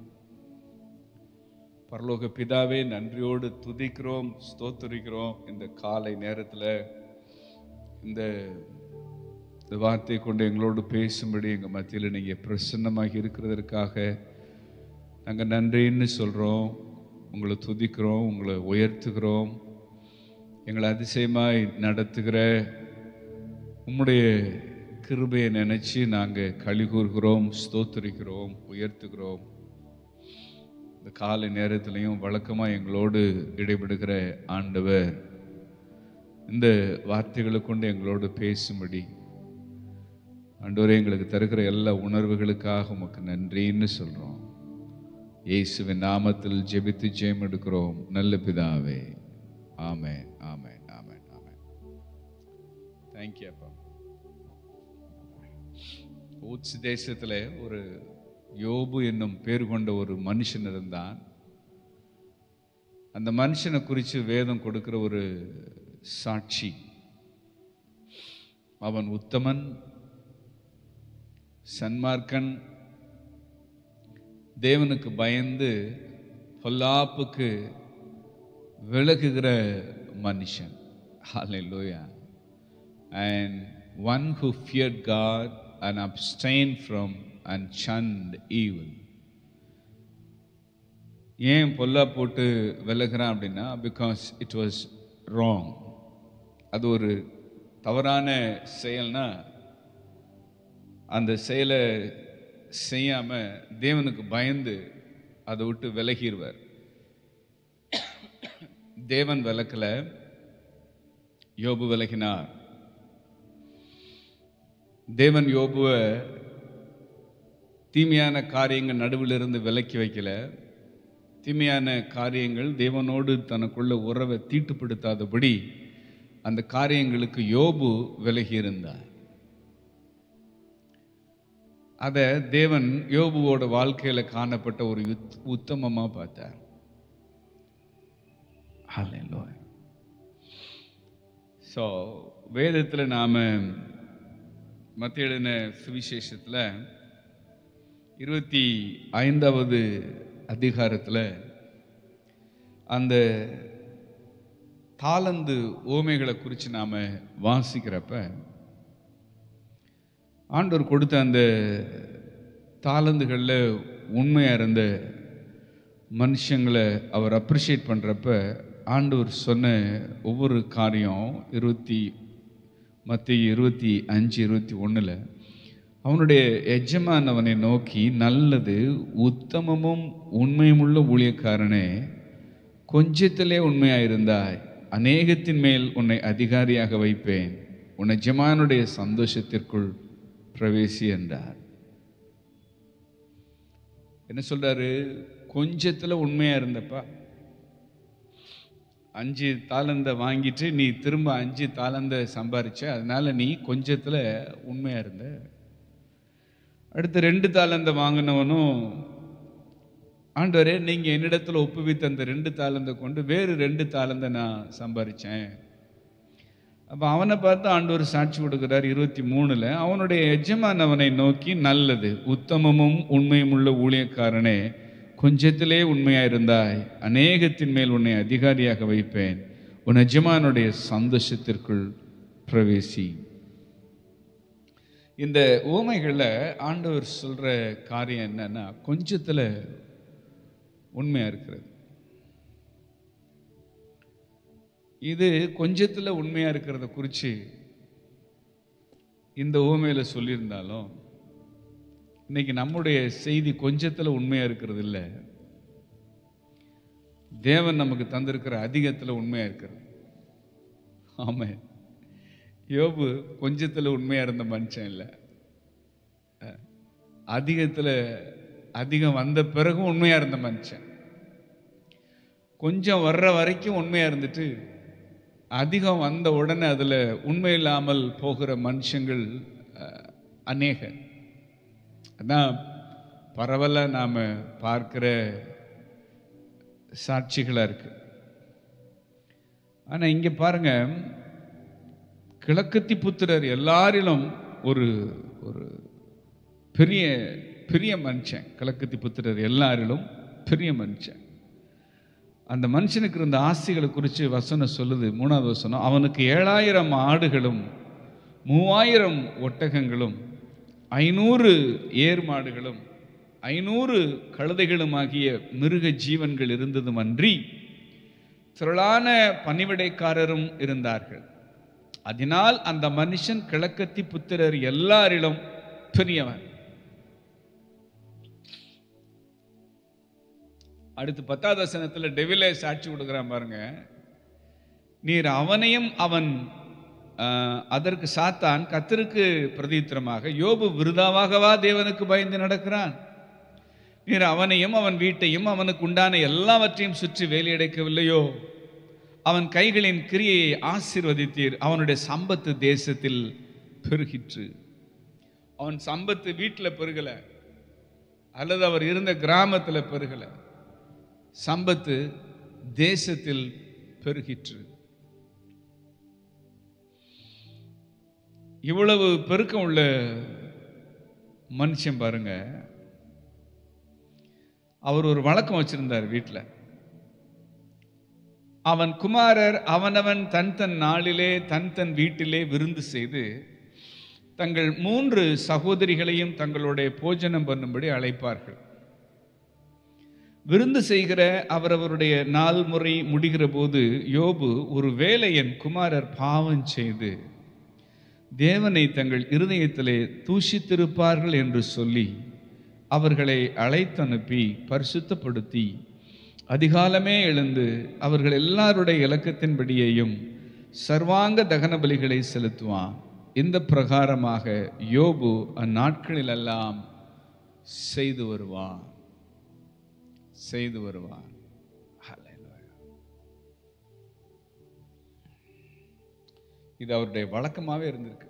பரலோக பிதாவே நன்றியோடு துதிக்கிறோம் ஸ்தோத்தரிக்கிறோம் இந்த காலை நேரத்தில் இந்த இந்த வார்த்தை கொண்டு எங்களோடு பேசும்படி எங்கள் மத்தியில் நீங்கள் பிரசன்னமாக இருக்கிறதற்காக நாங்கள் நன்றின்னு சொல்கிறோம் உங்களை துதிக்கிறோம் உங்களை உயர்த்துகிறோம் எங்களை அதிசயமாய் நடத்துகிற உம்முடைய கிருபையை நினச்சி நாங்கள் களி கூறுகிறோம் ஸ்தோத்தரிக்கிறோம் உயர்த்துகிறோம் இந்த காலை நேரத்திலையும் வழக்கமாக எங்களோடு இடைபெடுகிற ஆண்டவர் இந்த வார்த்தைகளை கொண்டு எங்களோடு பேசும்படி ஆண்டவரே எங்களுக்கு தருகிற எல்லா உணர்வுகளுக்காக உமக்கு நன்றின்னு சொல்கிறோம் இயேசுவின் நாமத்தில் ஜெபித்து ஜெயம் எடுக்கிறோம் நல்ல பிதாவே ஆமென் ஆமென் ஆமென் ஆமென் தேங்க்யூ அப்பா ஊட்ஸ் தேசத்தில் ஒரு யோபு என்னும் பேர் கொண்ட ஒரு மனுஷன் இருந்தான் அந்த மனுஷனை குறித்து வேதம் கொடுக்கிற ஒரு சாட்சி அவன் உத்தமன் சன்மார்க்கன் தேவனுக்கு பயந்து பொல்லாப்புக்கு விலகுகிற மனுஷன் ஹalleluya and one who feared God and abstained from and shunned evil ஏன் பொல்லா போட்டு விலகிறான் அப்படின்னா பிகாஸ் இட் வாஸ் ராங் அது ஒரு தவறான செயல்னா அந்த செயலை செய்யாம தேவனுக்கு பயந்து அதை விட்டு விலகிடுவார் தேவன் விலக்கல யோபு விலகினார் தேவன் யோபுவை தீமையான காரியங்கள் நடுவில் இருந்து விலக்கி வைக்கல தீமையான காரியங்கள் தேவனோடு தனக்குள்ள உறவை தீட்டுப்படுத்தாதபடி அந்த காரியங்களுக்கு யோபு விலகி இருந்தார் அதை தேவன் யோபுவோட வாழ்க்கையில காணப்பட்ட ஒரு யுத் உத்தமமா பார்த்தார் ஸோ வேதத்தில் நாம் மத்திய எழுதின சுவிசேஷத்தில் இருபத்தி ஐந்தாவது அதிகாரத்தில் அந்த தாளந்து ஓமைகளை குறித்து நாம் வாசிக்கிறப்ப ஆண்டவர் கொடுத்த அந்த தாளந்துகளில் உண்மையாக இருந்த மனுஷங்களை அவர் அப்ரிஷியேட் பண்ணுறப்ப ஆண்டவர் சொன்ன ஒவ்வொரு காரியம் இருபத்தி மத்திய இருபத்தி அஞ்சு இருபத்தி ஒன்றில் அவனுடைய எஜமானவனை நோக்கி நல்லது உத்தமமும் உண்மையுமுள்ள ஊழியக்காரனே கொஞ்சத்திலே உண்மையாயிருந்தாய் அநேகத்தின் மேல் உன்னை அதிகாரியாக வைப்பேன் உன் எஜமானுடைய சந்தோஷத்திற்குள் பிரவேசி என்றார் என்ன சொல்றாரு கொஞ்சத்துல உண்மையா இருந்தப்பா அஞ்சு தாளந்த வாங்கிட்டு நீ திரும்ப அஞ்சு தாளந்த சம்பாரிச்ச அதனால நீ கொஞ்சத்துல உண்மையா இருந்த அடுத்து ரெண்டு தாளந்த வாங்கினவனும் ஆண்டவரே நீங்க என்னிடத்துல ஒப்புவித்த அந்த ரெண்டு தாளந்த கொண்டு வேறு ரெண்டு தாளந்த நான் சம்பாரிச்சேன் அப்ப அவனை பார்த்து ஆண்டவர் சாட்சி கொடுக்கிறார் இருபத்தி மூணுல அவனுடைய எஜமானவனை நோக்கி நல்லது உத்தமமும் உண்மையும் உள்ள ஊழியக்காரனே கொஞ்சத்திலே உண்மையா இருந்தாய் அநேகத்தின் மேல் உன்னை அதிகாரியாக வைப்பேன் உன் எஜமானுடைய சந்தோஷத்திற்குள் பிரவேசி இந்த ஓமைகளில் ஆண்டவர் சொல்ற காரியம் என்னன்னா கொஞ்சத்துல உண்மையா இருக்கிறது இது கொஞ்சத்துல உண்மையா இருக்கிறத குறித்து இந்த ஓமையில சொல்லியிருந்தாலும் இன்னைக்கு நம்முடைய செய்தி கொஞ்சத்துல உண்மையா இருக்கிறது இல்லை தேவன் நமக்கு தந்திருக்கிற அதிகத்துல உண்மையா இருக்கிறது ஆமா யோபு கொஞ்சத்துல உண்மையா இருந்த மனுஷன் இல்லை அஹ், அதிகத்துல அதிகம் வந்த பிறகும் உண்மையா இருந்த மனுஷன் கொஞ்சம் வர்ற வரைக்கும் உண்மையா இருந்துட்டு அதிகம் வந்த உடனே அதுல உண்மை இல்லாமல் போகிற மனுஷங்கள் அஹ், அநேகர் அதான் பரவலாக நாம் பார்க்கிற சாட்சிகளாக இருக்கு ஆனால் இங்கே பாருங்க கிழக்கத்தி புத்திரர் எல்லாரிலும் ஒரு ஒரு பெரிய பெரிய மனுஷன் கிழக்கத்தி புத்திரர் எல்லாரிலும் பெரிய மனுஷன் அந்த மனுஷனுக்கு இருந்த ஆசைகளை குறித்து வசனம் சொல்லுது மூணாவது வசனம் அவனுக்கு ஏழாயிரம் ஆடுகளும் மூவாயிரம் ஒட்டகங்களும் ஐநூறு ஏர் மாடுகளும் ஐநூறு கழுதைகளுமாகிய மிருக ஜீவன்கள் இருந்ததும் அன்றி திரளான பணிவிடைக்காரரும் இருந்தார்கள் அதனால் அந்த மனுஷன் கிழக்கத்தி புத்திரர் எல்லாரிலும் பெரியவன் அடுத்து பத்தாவது வசனத்துல டெவிலே சாட்சி கொடுக்குறான் பாருங்க நீர் அவனையும் அவன் ஆஹ், அதற்கு சாத்தான் கத்தருக்கு பிரதித்திரமாக யோபு விருதாவாகவா தேவனுக்கு பயந்து நடக்கிறான் நீர் அவனையும் அவன் வீட்டையும் அவனுக்கு உண்டான எல்லாவற்றையும் சுற்றி வேலையடைக்கவில்லையோ அவன் கைகளின் கிரியையை ஆசீர்வதித்தீர் அவனுடைய சம்பத்து தேசத்தில் பெருகிற்று அவன் சம்பத்து வீட்டில் பெருகல அல்லது அவர் இருந்த கிராமத்தில் பெருகல சம்பத்து தேசத்தில் பெருகிற்று இவ்வளவு பெருக்கம் உள்ள மனுஷன் பாருங்க அவர் ஒரு வழக்கம் வச்சிருந்தார் வீட்டில் அவன் குமாரர் அவனவன் தன் தன் நாளிலே தன் தன் வீட்டிலே விருந்து செய்து தங்கள் மூன்று சகோதரிகளையும் தங்களுடைய போஜனம் பண்ணும்படி அழைப்பார்கள் விருந்து செய்கிற அவரவருடைய நாள் முறை முடிகிற போது யோபு ஒரு வேளை என் குமாரர் பாவம் செய்து தேவனை தங்கள் இருதயத்திலே தூஷித்திருப்பார்கள் என்று சொல்லி அவர்களை அழைத்தனுப்பி பரிசுத்தப்படுத்தி அதிகாலமே எழுந்து அவர்கள் எல்லாருடைய இலக்கத்தின்படியேயும் சர்வாங்க தகன பலிகளை செலுத்துவான் இந்த பிரகாரமாக யோபு அந்நாட்களிலெல்லாம் செய்து வருவான் செய்து வருவான் Hallelujah. இது அவருடைய வழக்கமாகவே இருந்திருக்கு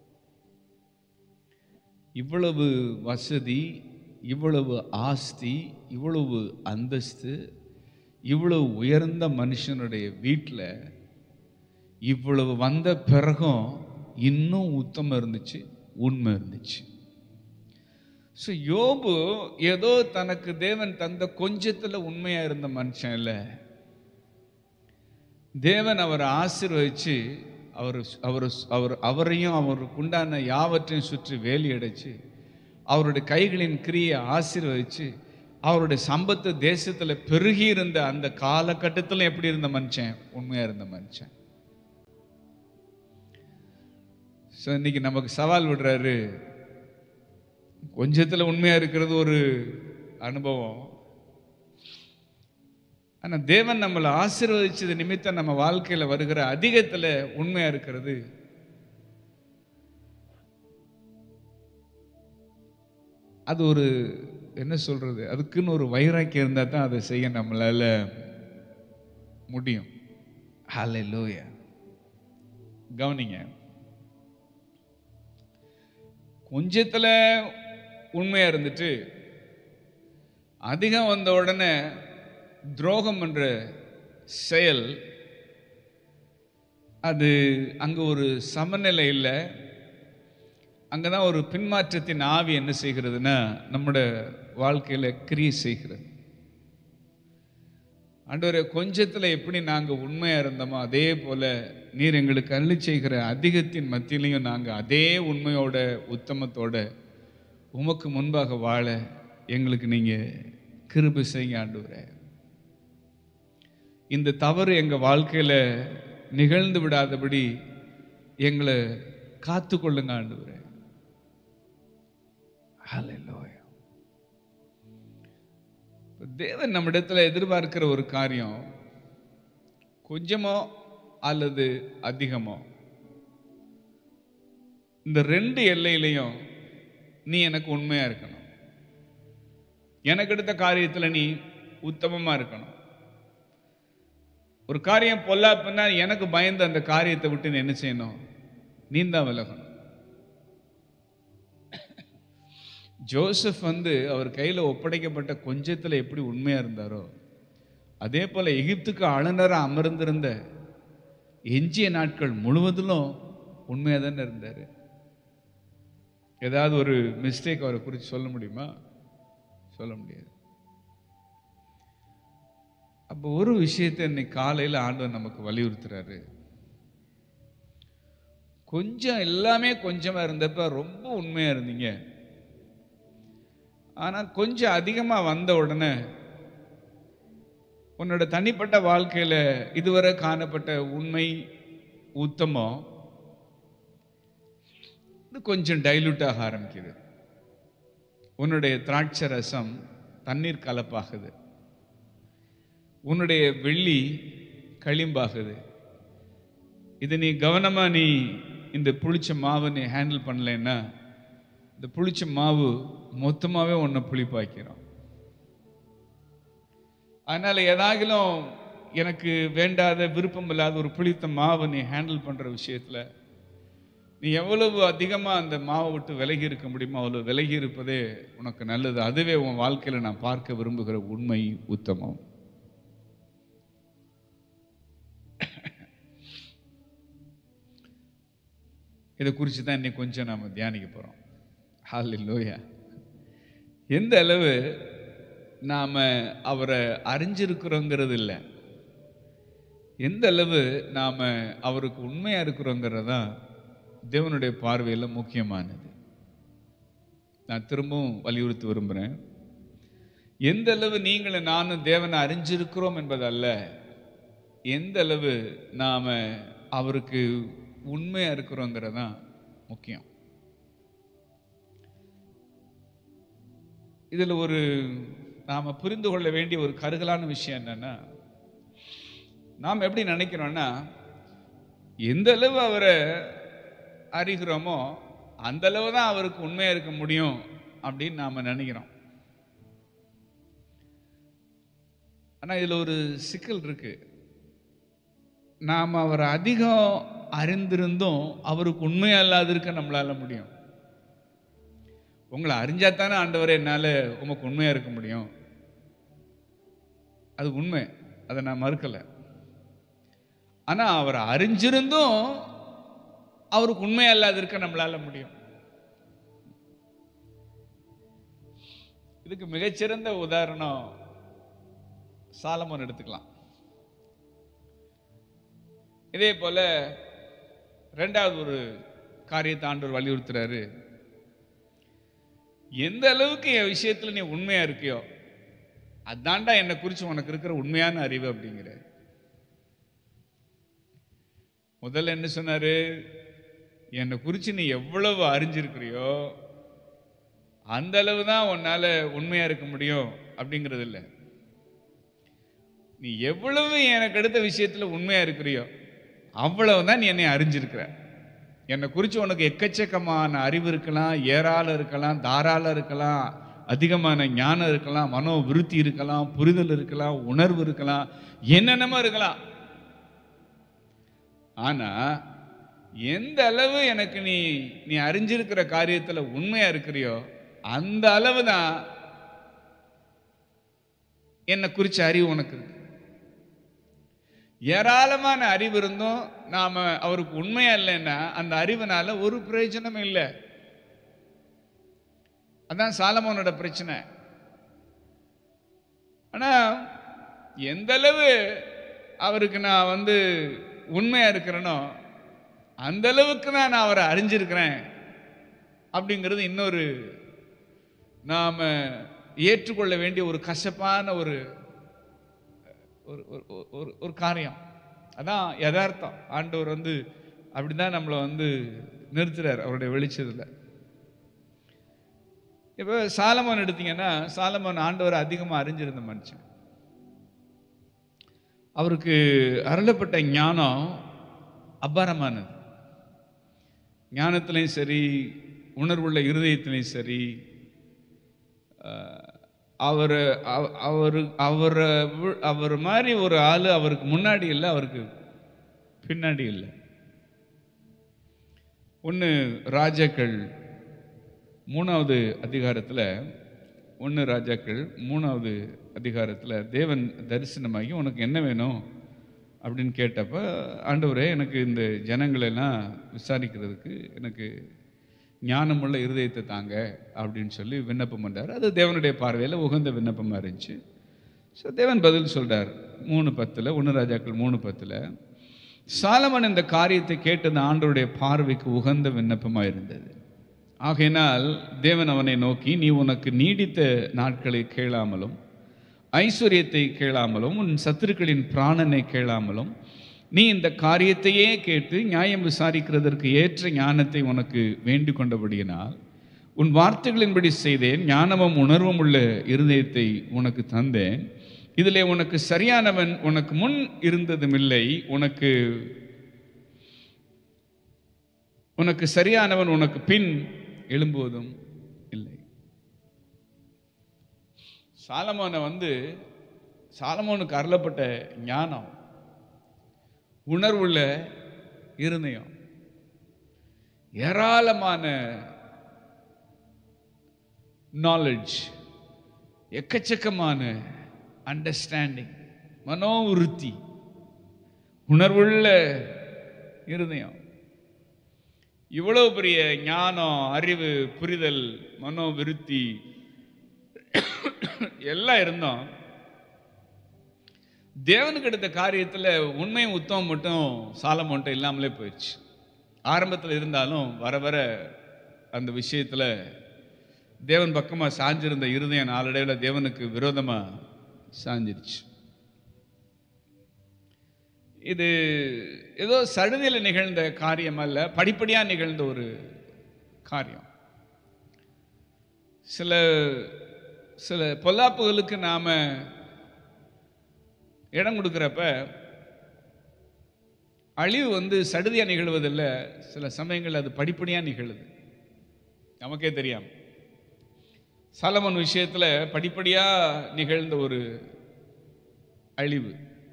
இவ்வளவு வசதி இவ்வளவு ஆஸ்தி இவ்வளவு அந்தஸ்து இவ்வளவு உயர்ந்த மனுஷனுடைய வீட்டில் இவ்வளவு வந்த பிறகும் இன்னும் உத்தமம் இருந்துச்சு உண்மை இருந்துச்சு ஸோ யோபு ஏதோ தனக்கு தேவன் தந்த கொஞ்சத்தில் உண்மையா இருந்த மனுஷன் இல்லை தேவன் அவரை ஆசீர்வதிச்சு அவர் அவர் அவர் அவரையும் அவருக்கு உண்டான யாவற்றையும் சுற்றி வேலி அடைச்சு அவருடைய கைகளின் கிரியை ஆசீர்வதிச்சு அவருடைய சம்பத்து தேசத்துல பெருகி இருந்த அந்த காலகட்டத்தில் எப்படி இருந்த மனுஷன் உண்மையா இருந்த மனுஷன் ஸோ இன்னைக்கு நமக்கு சவால் விடுறாரு கொஞ்சத்துல உண்மையா இருக்கிறது ஒரு அனுபவம் ஆனா தேவன் நம்மளை ஆசீர்வதிச்சது நிமித்தம் நம்ம வாழ்க்கையில வருகிற அதிகத்துல உண்மையா இருக்கிறது அது ஒரு என்ன சொல்றது அதுக்குன்னு ஒரு வைராக்கியம் இருந்தா தான் அதை செய்ய நம்மளால முடியும் ஹalleluya கவனிங்க கொஞ்சத்துல உண்மையா இருந்துட்டு அதிகம் வந்த உடனே துரோகம் என்ற செயல் அது அங்க ஒரு சமநிலை இல்லை அங்கதான் ஒரு பின்மாற்றத்தின் ஆவி என்ன செய்கிறதுன்னா நம்முடைய வாழ்க்கையில கிரியை செய்கிறது ஆண்டவரே கொஞ்சத்துல எப்படி நாங்க உண்மையா இருந்தோமோ அதே போல நீர் எங்களுக்கு அருளி செய்கிற அதிகத்தின் மத்தியிலையும் நாங்க அதே உண்மையோட உத்தமத்தோட உமக்கு முன்பாக வாழ எங்களுக்கு நீங்க கிருபை செய்யுங்க ஆண்டவரே இந்த தவறு எங்க வாழ்க்கையில நிகழ்ந்து விடாதபடி எங்களை காத்து கொள்ளுங்க ஆண்டவரே Hallelujah. இப்ப தேவன் நம்மிடத்துல எதிர்பார்க்கிற ஒரு காரியம் கொஞ்சமோ அல்லது அதிகமோ இந்த ரெண்டு எல்லையிலையும் நீ எனக்கு உண்மையா இருக்கணும் எனக்கு எடுத்த காரியத்துல நீ உத்தமமா இருக்கணும் ஒரு காரியம் பொல்லாப்புன்னா எனக்கு பயந்து அந்த காரியத்தை விட்டு நீ என்ன செய்யணும் நீ தான் விலகணும் ஜோசப் வந்து அவர் கையில ஒப்படைக்கப்பட்ட கொஞ்சத்துல எப்படி உண்மையா இருந்தாரோ அதே போல எகிப்துக்கு ஆளுநரா அமர்ந்திருந்த எஞ்சிய நாட்கள் முழுவதிலும் உண்மையா தானே இருந்தாரு ஏதாவது ஒரு மிஸ்டேக் அவரை குறித்து சொல்ல முடியுமா சொல்ல முடியாது அப்போ ஒரு விஷயத்தை இன்னைக்கு காலையில் ஆண்டவர் நமக்கு வலியுறுத்துறாரு கொஞ்சம் எல்லாமே கொஞ்சமா இருந்தப்ப ரொம்ப உண்மையா இருந்தீங்க ஆனா கொஞ்சம் அதிகமா வந்த உடனே உன்னோட தனிப்பட்ட வாழ்க்கையில இதுவரை காணப்பட்ட உண்மை உத்தமம் இது கொஞ்சம் டைலூட் ஆக ஆரம்பிக்குது உன்னுடைய திராட்சை ரசம் தண்ணீர் கலப்பாகுது உன்னுடைய வெள்ளி களிம்பாகுது இது நீ கவனமா நீ இந்த புளிச்ச மாவை நீ ஹேண்டில் பண்ணலைன்னா இந்த புளிச்ச மாவு மொத்தமாவே உன்னை புளிப்பாக்கிறோம் அதனால ஏதாகிலும் எனக்கு வேண்டாத விருப்பம் இல்லாத ஒரு புளித்த மாவை நீ ஹேண்டில் பண்ற விஷயத்துல நீ எவ்வளவு அதிகமா அந்த மாவை விட்டு விலகி இருக்க முடியுமோ அவ்வளவு விலகி இருப்பதே உனக்கு நல்லது அதுவே உன் வாழ்க்கையில நான் பார்க்க விரும்புகிற உண்மை உத்தமம் இதை குறித்து தான் இன்னைக்கு கொஞ்சம் நாம தியானிக்க போறோம் ஹalleluya எந்த அளவு நாம அவரை அறிஞ்சிருக்கிறோங்கிறது இல்லை எந்த அளவு நாம அவருக்கு உண்மையா இருக்கிறோங்கிறது தான் தேவனுடைய பார்வையில் முக்கியமானது நான் திரும்பவும் வலியுறுத்தி விரும்புகிறேன் எந்த அளவு நீங்களும் நானும் தேவனை அறிஞ்சிருக்கிறோம் என்பதல்ல எந்த அளவு நாம அவருக்கு உண்மையா இருக்கிறோங்கிறது தான் முக்கியம் இதுல ஒரு நாம புரிந்து கொள்ள வேண்டிய ஒரு கருகலான விஷயம் என்னன்னா நாம் எப்படி நினைக்கிறோம்னா எந்த அளவு அவரை அறிகிறோமோ அந்த அளவு தான் அவருக்கு உண்மையா இருக்க முடியும் அப்படின்னு நாம நினைக்கிறோம் ஆனா இதுல ஒரு சிக்கல் இருக்கு நாம் அவரை அதிகம் அறிந்திருந்தும் அவருக்கு உண்மையா இல்லாது இருக்க நம்மளால முடியும் உங்களை அறிஞ்சாத்தானே ஆண்டவரே என்னால உமக்கு உண்மையா இருக்க முடியும் அது உண்மை அதை நான் மறுக்கல ஆனா அவரை அறிஞ்சிருந்தும் அவருக்கு உண்மையா இல்லாது இருக்க நம்மளால முடியும் இதுக்கு மிகச்சிறந்த உதாரணம் சாலமோன் எடுத்துக்கலாம் இதே போல ரெண்டாவது ஒரு காரியத்தை ஆண்டவர் வலியுறுத்துறாரு எந்த அளவுக்கு என் விஷயத்துல நீ உண்மையா இருக்கியோ அதான்டா என்னை குறித்து உனக்கு இருக்கிற உண்மையான அறிவு அப்படிங்கிற முதல்ல என்ன சொன்னாரு என்னை குறித்து நீ எவ்வளவு அறிஞ்சிருக்கிறியோ அந்த அளவு தான் உன்னால உண்மையா இருக்க முடியும் அப்படிங்கிறது இல்லை நீ எவ்வளவு எனக்கு அடுத்த விஷயத்துல உண்மையா இருக்கிறியோ அவ்வளவுதான் நீ என்னை அறிஞ்சிருக்கிற என்னை குறித்து உனக்கு எக்கச்சக்கமான அறிவு இருக்கலாம் ஏராளம் இருக்கலாம் தாராளம் இருக்கலாம் அதிகமான ஞானம் இருக்கலாம் மனோ விருத்தி இருக்கலாம் புரிதல் இருக்கலாம் உணர்வு இருக்கலாம் என்னென்னமோ இருக்கலாம் ஆனா எந்த அளவு எனக்கு நீ நீ அறிஞ்சிருக்கிற காரியத்துல உண்மையா இருக்கிறியோ அந்த அளவு தான் என்னை குறிச்ச அறிவு உனக்கு இருக்கு ஏராளமான அறிவு இருந்தும் நாம அவருக்கு உண்மையா இல்லைன்னா அந்த அறிவுனால ஒரு பிரயோஜனமும் இல்லை அதான் சாலமோனோட பிரச்சனை ஆனா எந்த அளவு அவருக்கு நான் வந்து உண்மையா இருக்கிறேனோ அந்த அளவுக்கு தான் நான் அவரை அறிஞ்சிருக்கிறேன் அப்படிங்கிறது இன்னொரு நாம ஏற்றுக்கொள்ள வேண்டிய ஒரு கசப்பான ஒரு ஒரு ஒரு- ஒரு ஒரு காரியம் அதான் யதார்த்தம் ஆண்டவர் வந்து அப்படிதான் நம்மளை வந்து நிறுத்துறார் அவருடைய வெளிச்சத்தில் இப்போ சாலமோன் எடுத்தீங்கன்னா சாலமோன் ஆண்டவர் அதிகமாக அறிஞ்சிருந்த மனுஷன் அவருக்கு அருளப்பட்ட ஞானம் அபாரமானது ஞானத்திலையும் சரி உணர்வுள்ள இருதயத்திலையும் சரி அவர் அவர் அவர் அவர் மாதிரி ஒரு ஆள் அவருக்கு முன்னாடி இல்லை அவருக்கு பின்னாடி இல்லை ஒன்று ராஜாக்கள் மூணாவது அதிகாரத்தில் ஒன்று ராஜாக்கள் மூணாவது அதிகாரத்தில் தேவன் தரிசனமாகி உனக்கு என்ன வேணும் அப்படின்னு கேட்டப்ப ஆண்டவரே எனக்கு இந்த ஜனங்களெல்லாம் விசாரிக்கிறதுக்கு எனக்கு ஞானமுள்ள இருதயத்தை தாங்க அப்படின்னு சொல்லி விண்ணப்பம் பண்ணார் அது தேவனுடைய பார்வையில் உகந்த விண்ணப்பமாக இருந்துச்சு ஸோ தேவன் பதில் சொல்றார் மூணு பத்தில் ஒன்று ராஜாக்கள் மூணு பத்தில் சாலமன் இந்த காரியத்தை கேட்டது ஆண்டவருடைய பார்வைக்கு உகந்த விண்ணப்பமாக இருந்தது ஆகையினால் தேவன் அவனை நோக்கி நீ உனக்கு நீடித்த நாட்களை கேளாமலும் ஐஸ்வர்யத்தை கேளாமலும் உன் சத்துருக்களின் பிராணனை கேளாமலும் நீ இந்த காரியத்தையே கேட்டு நியாயம் விசாரிக்கிறதற்கு ஏற்ற ஞானத்தை உனக்கு வேண்டிக் கொண்டபடியினால் உன் வார்த்தைகளின்படி செய்தேன் ஞானமும் உணர்வும் உள்ள இருதயத்தை உனக்கு தந்தேன் இதிலே உனக்கு சரியானவன் உனக்கு முன் இருந்ததும் இல்லை உனக்கு உனக்கு சரியானவன் உனக்கு பின் எழும்புவதும் இல்லை சாலமோனை வந்து சாலமோனுக்கு அருளப்பட்ட ஞானம் உணர்வுள்ள இருதயம் ஏராளமான நாலேஜ் எக்கச்சக்கமான அண்டர்ஸ்டாண்டிங் மனோ விருத்தி உணர்வுள்ள இருதயம் இவ்வளவு பெரிய ஞானம் அறிவு புரிதல் மனோ விருத்தி எல்லாம் இருந்தோம் தேவனுக்கு எடுத்த காரியத்தில் உண்மையும் உத்தமம் மட்டும் சாலமோன்ட்ட இல்லாமலே போயிடுச்சு ஆரம்பத்தில் இருந்தாலும் வர வர அந்த விஷயத்தில் தேவன் பக்கமாக சாஞ்சிருந்த இருதயம் நாளடைவில் தேவனுக்கு விரோதமாக சாஞ்சிருச்சு இது ஏதோ சடுதியில் நிகழ்ந்த காரியம் அல்ல படிப்படியாக நிகழ்ந்த ஒரு காரியம் சில சில பொல்லாப்புகளுக்கு நாம் இடம் கொடுக்குறப்ப அழிவு வந்து சடுதியாக நிகழ்வதில்லை சில சமயங்கள் அது படிப்படியாக நிகழுது நமக்கே தெரியாம சாலமன் விஷயத்தில் படிப்படியாக நிகழ்ந்த ஒரு அழிவு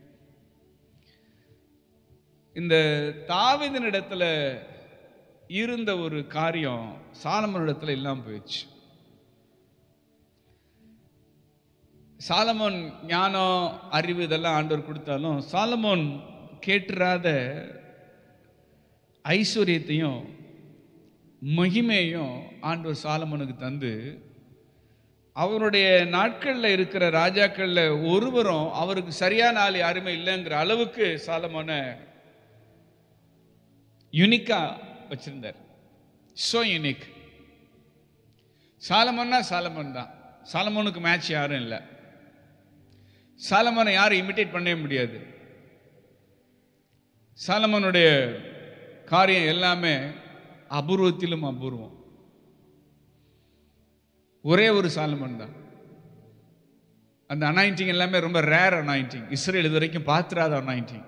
இந்த தாவிதனிடத்துல இருந்த ஒரு காரியம் சாலமனிடத்துல இல்லாம போயிடுச்சு சாலமோன் ஞானம் அறிவு இதெல்லாம் ஆண்டவர் கொடுத்தாலும் சாலமோன் கேட்டுறாத ஐஸ்வர்யத்தையும் மகிமையும் ஆண்டவர் சாலமோனுக்கு தந்து அவருடைய நாட்களில் இருக்கிற ராஜாக்களில் ஒருவரும் அவருக்கு சரியான ஆள் யாருமே இல்லைங்கிற அளவுக்கு சாலமோனை யூனிக்கா வச்சிருந்தார் ஸோ யூனிக் சாலமோன்னா சாலமோன் தான் சாலமோனுக்கு மேட்ச் யாரும் இல்லை சாலமோனை யாரும் இமிட்டேட் பண்ணவே முடியாது சாலமோனுடைய காரியம் எல்லாமே அபூர்வத்திலும் அபூர்வம் ஒரே ஒரு சாலமன் தான் அந்த அனாயிண்டிங் எல்லாமே ரொம்ப ரேர் அனாயிண்டிங் இஸ்ரேல் இது வரைக்கும் பார்த்துராத அனாயிண்டிங்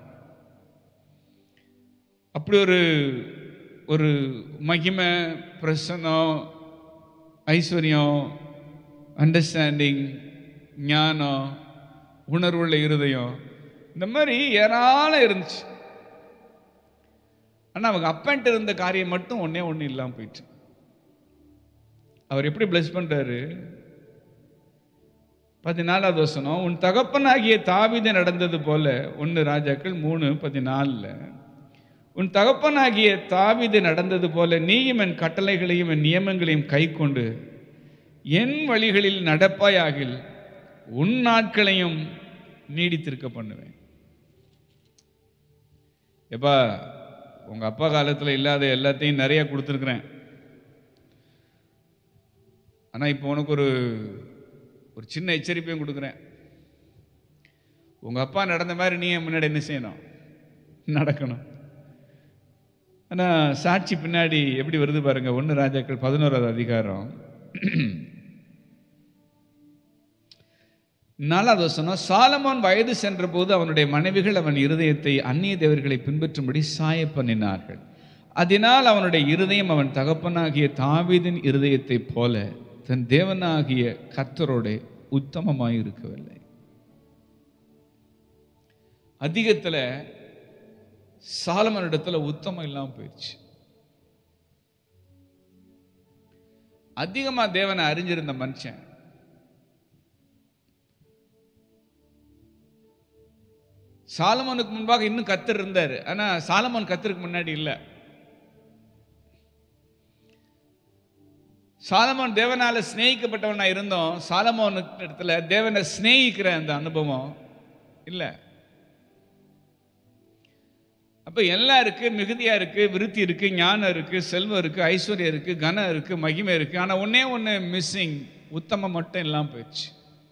அப்படி ஒரு ஒரு மகிமை பிரசனம் ஐஸ்வர்யம் அண்டர்ஸ்டாண்டிங் ஞானம் உணர்வுள்ள இருதயம் இந்த மாதிரி ஏராளம் இருந்துச்சு ஆனால் அவங்க அப்பன்ட்டு இருந்த காரியம் மட்டும் ஒன்றே ஒன்று இல்லாமல் போயிடுச்சு அவர் எப்படி பிளஸ் பண்றாரு பதினாலாவது வசனம் உன் தகப்பனாகிய தாவீது நடந்தது போல ஒன்று ராஜாக்கள் மூணு பதினாலில் உன் தகப்பனாகிய தாவீது நடந்தது போல நீயும் என் கட்டளைகளையும் என் நியமங்களையும் கை கொண்டு என் வழிகளில் நடப்பாயாகில் உன் நாட்களையும் நீடித்திருக்க பண்ணுவேன் எப்பா உங்க அப்பா காலத்துல இல்லாத எல்லாத்தையும் நிறைய கொடுத்துருக்குறேன் ஆனா இப்போ உனக்கு ஒரு ஒரு சின்ன எச்சரிப்பையும் கொடுக்குறேன் உங்க அப்பா நடந்த மாதிரி நீ என் முன்னாடி என்ன செய்யணும் நடக்கணும் ஆனா சாட்சி பின்னாடி எப்படி வருது பாருங்க ஒன்று ராஜாக்கள் பதினோராவது அதிகாரம் நாலாவது வசனம் சாலமோன் வயது சென்றபோது அவனுடைய மனைவிகள் அவன் இருதயத்தை அந்நிய தேவர்களை பின்பற்றும்படி சாய பண்ணினார்கள் அதனால் அவனுடைய இருதயம் அவன் தகப்பனாகிய தாவீதின் இருதயத்தைப் போல தன் தேவனாகிய கர்த்தரோட உத்தமமாய் இருக்கவில்லை அதிகத்துல சாலமனிடத்துல உத்தமம் இல்லாம போயிடுச்சு அதிகமா தேவனை அறிஞ்சிருந்த மனுஷன் சாலமோனுக்கு முன்பாக இன்னும் கத்தர் இருந்தாரு ஆனா சாலமோன் கத்தருக்கு முன்னாடி இல்ல சாலமோன் தேவனால சிநேகிக்கப்பட்டவனா இருந்தோம் சாலமோனுக்கு இடத்துல தேவனை சிநேகிக்கிற அந்த அனுபவம் இல்ல அப்ப எல்லாம் இருக்கு மிகுதியா இருக்கு விருத்தி இருக்கு ஞானம் இருக்கு செல்வம் இருக்கு ஐஸ்வர்யம் இருக்கு கனம் இருக்கு மகிமை இருக்கு ஆனா ஒண்ணே ஒண்ணு மிஸ்ஸிங் உத்தமம் மட்டும் இல்லாம போயிடுச்சு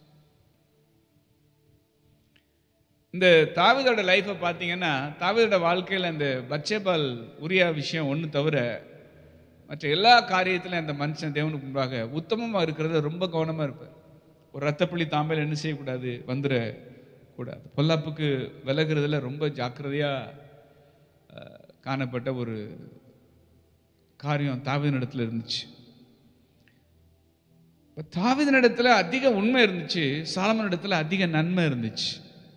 இந்த தாவீதோட லைஃப்பை பார்த்தீங்கன்னா தாவீதோட வாழ்க்கையில் இந்த பச்சேபால் உரியா விஷயம் ஒன்று தவிர மற்ற எல்லா காரியத்திலும் அந்த மனுஷன் தேவனுக்கு முன்பாக உத்தமமாக இருக்கிறத ரொம்ப கவனமாக இருப்பார் ஒரு ரத்தப்புள்ளி தாம்பல் என்ன செய்யக்கூடாது வந்துட கூடாது பொல்லாப்புக்கு விலகுறதுல ரொம்ப ஜாக்கிரதையாக காணப்பட்ட ஒரு காரியம் தாவீதனிடத்துல இருந்துச்சு இப்ப தாவீதனிடத்துல அதிக உண்மை இருந்துச்சு சாலமனிடத்துல அதிக நன்மை இருந்துச்சு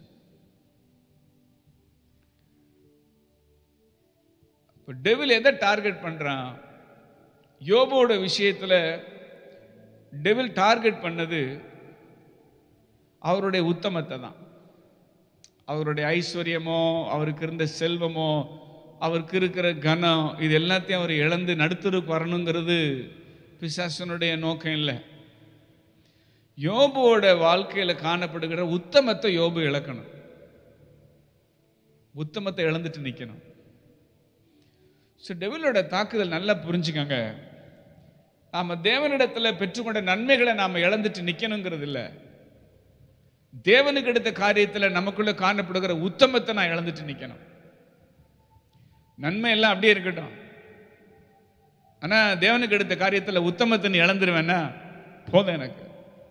இப்போ டெவில் எதை டார்கெட் பண்றான் யோபோட விஷயத்துல டெவில் டார்கெட் பண்ணது அவருடைய உத்தமத்தை தான் அவருடைய ஐஸ்வர்யமோ அவருக்கு இருந்த செல்வமோ அவருக்கு இருக்கிற கனம் இது எல்லாத்தையும் அவர் இழந்து நடுத்தருக்கு வரணுங்கிறது பிசாசனுடைய நோக்கம் இல்லை யோபுவோட வாழ்க்கையில காணப்படுகிற உத்தமத்தை யோபு இழக்கணும் உத்தமத்தை இழந்துட்டு நிக்கணும் ஸோ டெவிலோட தாக்குதல் நல்லா புரிஞ்சுக்கங்க நாம தேவனிடத்துல பெற்றுக்கொண்ட நன்மைகளை நாம இழந்துட்டு நிக்கணுங்கிறது இல்ல தேவனுக்கு எடுத்த காரியத்துல நமக்குள்ள காணப்படுகிற உத்தமத்தை நான் இழந்துட்டு நிக்கணும் நன்மை எல்லாம் அப்படியே இருக்கட்டும் ஆனா தேவனுக்கு எடுத்த காரியத்துல உத்தமத்தை நீ இழந்துருவேன்னா போதும் எனக்கு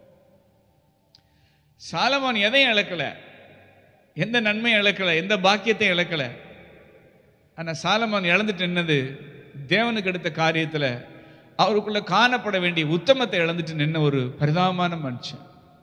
சாலமோன் எதையும் இழக்கல எந்த நன்மையும் இழக்கல எந்த பாக்கியத்தையும் இழக்கல ஆனா சாலமோன் இழந்துட்டு என்னது தேவனுக்கு எடுத்த காரியத்துல அவருக்குள்ள காணப்பட வேண்டிய உத்தமத்தை இழந்துட்டு நின்ன ஒரு பரிதாபமான மனுஷன்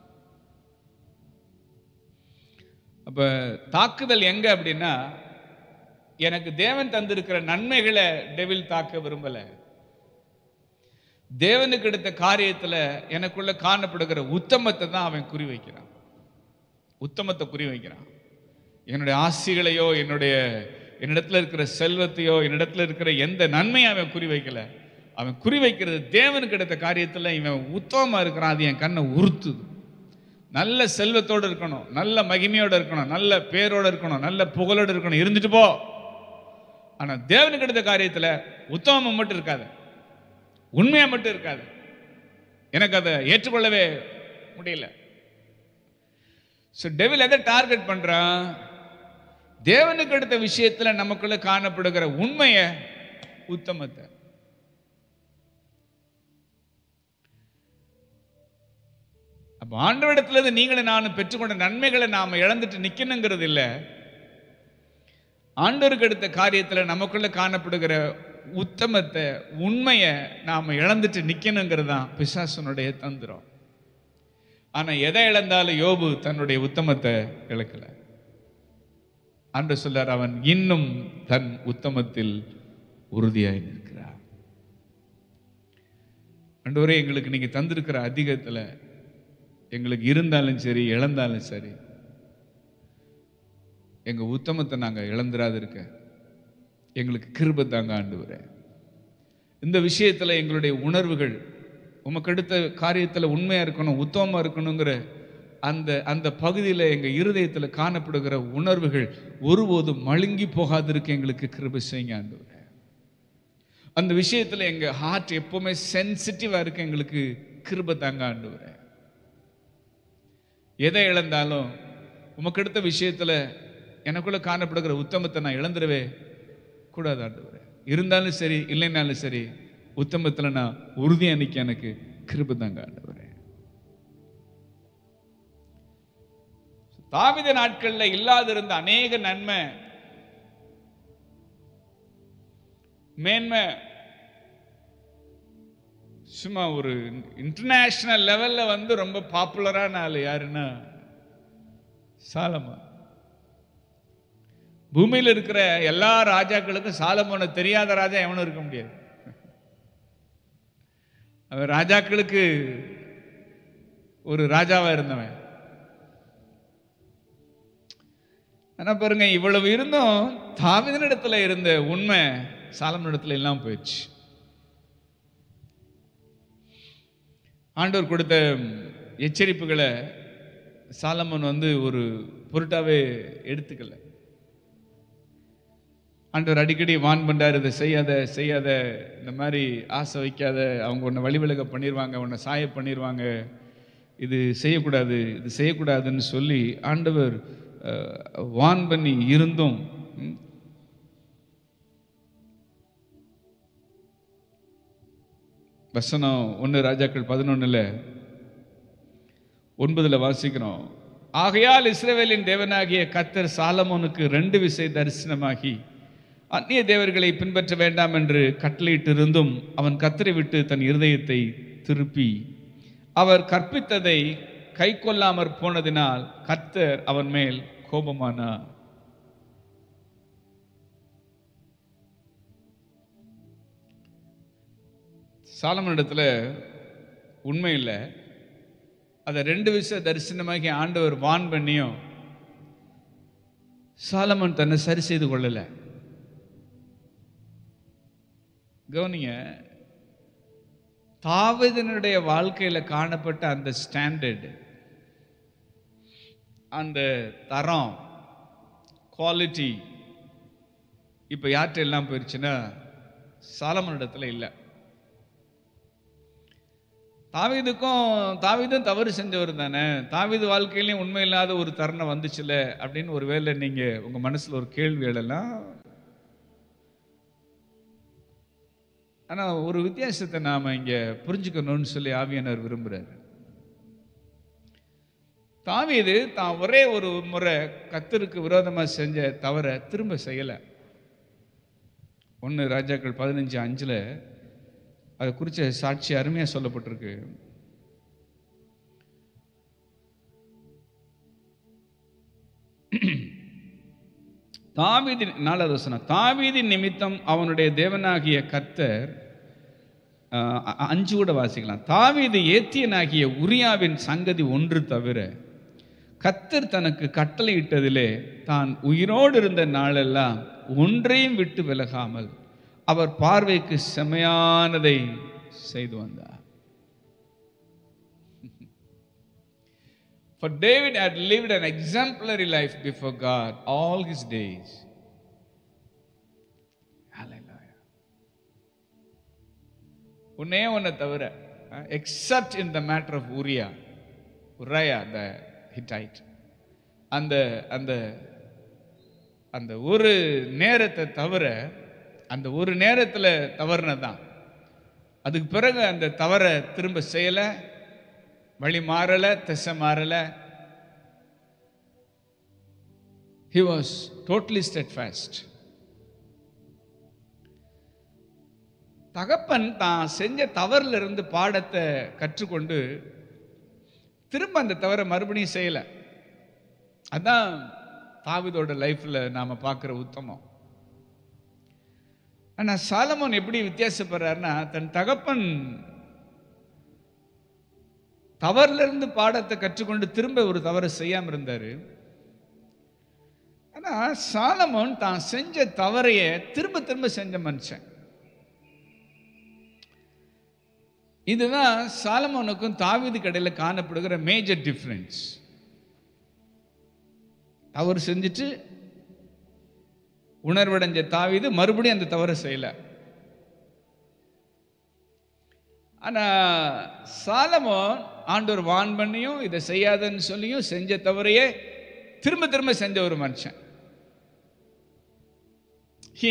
அப்ப தாக்குதல் எங்க அப்படின்னா எனக்கு தேவன் தந்திருக்கிற நன்மைகளை டெவில் தாக்க விரும்பல தேவனுக்கு எடுத்த காரியத்துல எனக்குள்ள காணப்படுகிற உத்தமத்தை தான் அவன் குறி வைக்கிறான் உத்தமத்தை குறி வைக்கிறான் என்னுடைய ஆசிகளையோ என்னுடைய என்னிடத்துல இருக்கிற செல்வத்தையோ என்னிடத்துல இருக்கிற எந்த நன்மையும் அவன் குறி வைக்கல அவன் குறி வைக்கிறது தேவனுக்கு எடுத்த காரியத்துல இவன் உத்தமமா இருக்கிறான் அது என் கண்ணை உறுத்துது நல்ல செல்வத்தோடு இருக்கணும் நல்ல மகிமையோட இருக்கணும் நல்ல பேரோட இருக்கணும் நல்ல புகழோட இருக்கணும் இருந்துட்டு போ ஆனா தேவனுக்கு எடுத்த காரியத்துல உத்தமம் மட்டும் இருக்காது உண்மையா மட்டும் இருக்காது எனக்கு அதை ஏற்றுக்கொள்ளவே முடியல ஸோ டெவில் எதை டார்கெட் பண்றான் தேவனுக்கு அடுத்த விஷயத்துல நமக்குள்ள காணப்படுகிற உண்மையை உத்தமத்தை அப்ப ஆண்டவரிடத்துல இருந்து நீங்களும் நானும் பெற்றுக்கொண்ட நன்மைகளை நாம இழந்துட்டு நிக்கணுங்கிறது இல்ல ஆண்டவருக்கு அடுத்த காரியத்துல நமக்குள்ள காணப்படுகிற உத்தமத்தை உண்மையை நாம இழந்துட்டு நிக்கணுங்கிறது தான் பிசாசனுடைய தந்திரம் ஆனா எதை இழந்தாலும் யோபு தன்னுடைய உத்தமத்தை இழக்கல ஆண்டு சொல்லார் அவன் இன்னும் தன் உத்தமத்தில் உறுதியாய் நிற்கிறார் ஆண்டவரே எங்களுக்கு நீங்க தந்திருக்கிற அதிகத்துல எங்களுக்கு இருந்தாலும் சரி இழந்தாலும் சரி எங்க உத்தமத்தை நாங்க இழந்துராது இருக்க எங்களுக்கு கிருபை தாங்க ஆண்டவரே இந்த விஷயத்துல எங்களுடைய உணர்வுகள் உமக்கு அடுத்த காரியத்துல உண்மையா இருக்கணும் உத்தமமா இருக்கணுங்கிற அந்த அந்த பகுதியில் எங்கள் இருதயத்தில் காணப்படுகிற உணர்வுகள் ஒருபோதும் மழுங்கி போகாதிருக்க எங்களுக்கு கிருபை செய்யுங்க ஆண்டவரே அந்த விஷயத்தில் எங்கள் ஹார்ட் எப்பவுமே சென்சிட்டிவாக இருக்க எங்களுக்கு கிருபை தாங்க ஆண்டவரே எதை இழந்தாலும் உமக்கு எடுத்த விஷயத்தில் எனக்குள்ள காணப்படுகிற உத்தமத்தை நான் இழந்துடவே கூடாது ஆண்டவரே இருந்தாலும் சரி இல்லைனாலும் சரி உத்தமத்தில் நான் உறுதியாக நிற்க எனக்கு கிருபை தாங்க ஆண்டவரே தாவித நாட்கள்ல இல்லாதிருந்த அநேக நன்மை மேன்மை சும்மா ஒரு இன்டர்நேஷனல் லெவல்ல வந்து ரொம்ப பாப்புலரான ஆள் யாருன்னா சாலமோன் பூமியில் இருக்கிற எல்லா ராஜாக்களுக்கும் சாலமோனை தெரியாத ராஜா எவனும் இருக்க முடியாது அவன் ராஜாக்களுக்கு ஒரு ராஜாவா இருந்தவன் ஆனா பாருங்க இவ்வளவு இருந்தும் தாவிதனிடத்துல இருந்த உண்மை சாலமனிடத்துல எல்லாம் போயிடுச்சு ஆண்டவர் கொடுத்த எச்சரிப்புகளை சாலமன் வந்து ஒரு பொருட்டாவே எடுத்துக்கல ஆண்டவர் அடிக்கடி வான் பண்றாரு இதை செய்யாத செய்யாத இந்த மாதிரி ஆசை வைக்காத அவங்க உன்னை வழிவிலக பண்ணிடுவாங்க உன்னை சாய பண்ணிடுவாங்க இது செய்யக்கூடாது இது செய்யக்கூடாதுன்னு சொல்லி ஆண்டவர் அஹ், வான் பண்ணி இருந்தும் ம், வசனம் ஒன்று ராஜாக்கள் பதினொன்றில் ஒன்பதுல வாசிக்கிறோம் ஆகையால் இஸ்ரவேலின் தேவனாகிய கத்தர் சாலமோனுக்கு ரெண்டு விசை தரிசனமாகி அந்நிய தேவர்களை பின்பற்ற வேண்டாம் என்று கட்டளையிட்டிருந்தும் அவன் கத்தரை விட்டு தன் இருதயத்தை திருப்பி அவர் கற்பித்ததை கை கொள்ளாமற் போனதினால் கர்த்தர் அவன் மேல் கோபமானார் சாலமனிடத்துல உண்மை இல்லை அதை ரெண்டு விஷயம் தரிசனமாகி ஆண்டவர் வான் பண்ணியும் சாலமன் தன்னை சரி செய்து கொள்ளல கவனிங்க தாவீதினுடைய வாழ்க்கையில காணப்பட்ட அந்த ஸ்டாண்டர்ட் அந்த தரம் குவாலிட்டி இப்போ யார்கிட்ட எல்லாம் போயிடுச்சுன்னா சாலமனிடத்துல இல்லை தாவீதுக்கும் தாவீதும் தவறு செஞ்சவர் தானே தாவீது வாழ்க்கையிலையும் உண்மை இல்லாத ஒரு தருணம் வந்துச்சுல அப்படின்னு ஒருவேளை நீங்க உங்க மனசுல ஒரு கேள்வி எழலாம் ஆனா ஒரு வித்தியாசத்தை நாம இங்க புரிஞ்சுக்கணும்னு சொல்லி ஆவியானவர் விரும்புறாரு தாவீது தான் ஒரே ஒரு முறை கத்தருக்கு விரோதமா செஞ்ச தவற திரும்ப செய்யல ஒன்று ராஜாக்கள் பதினஞ்சு அஞ்சுல அதை குறித்த சாட்சி அருமையாக சொல்லப்பட்டிருக்கு தாவீதின் நாலாவது வசனம் தாவீதின் நிமித்தம் அவனுடைய தேவனாகிய கர்த்தர் ஆஹ், அ- அஞ்சு கூட வாசிக்கலாம் தாவீது ஏத்தியனாகிய உரியாவின் சங்கதி ஒன்று தவிர கர்த்தர் தனக்கு கட்டளையிட்டதிலே தான் உயிரோடு இருந்த நாளெல்லாம் ஒன்றையும் விட்டு விலகாமல் அவர் பார்வைக்கு செமையானதை செய்து வந்தார் For David had lived an exemplary life before God all his days. Hallelujah. ஒன்னே ஒன்றை தவிர except in the matter of Uriah Uriah the Hittite அந்த அந்த அந்த ஒரு நேரத்தை தவிர அந்த ஒரு நேரத்தில் தவறுனதான் அதுக்கு பிறகு அந்த தவறை திரும்ப செய்யலை வழி மாறலை திசை மாறலை he was totally steadfast தகப்பன் தான் செஞ்ச தவறுல இருந்து பாடத்தை கற்றுக்கொண்டு திரும்ப அந்த தவறை மறுபடியும் செய்யலை அதான் தாவிதோட லைஃப்ல நாம பார்க்குற உத்தமம் ஆனா சாலமோன் எப்படி வித்தியாசப்படுறாருன்னா தன் தகப்பன் தவறுல இருந்து பாடத்தை கற்றுக்கொண்டு திரும்ப ஒரு தவறை செய்யாம இருந்தாரு ஆனா சாலமோன் தான் செஞ்ச தவறைய திரும்ப திரும்ப செஞ்ச மனுஷன் இதுதான் சாலமோனுக்கும் தாவீது கடையில் காணப்படுகிற மேஜர் டிஃப்ரென்ஸ் தவறு செஞ்சுட்டு உணர்வடைஞ்ச தாவீது மறுபடியும் அந்த தவறை செய்யல ஆனா சாலமோன் ஆண்டவர் வான் பண்ணியும் இதை செய்யாதன்னு சொல்லியும் செஞ்ச தவறையே திரும்ப திரும்ப செஞ்ச ஒரு மனுஷன் he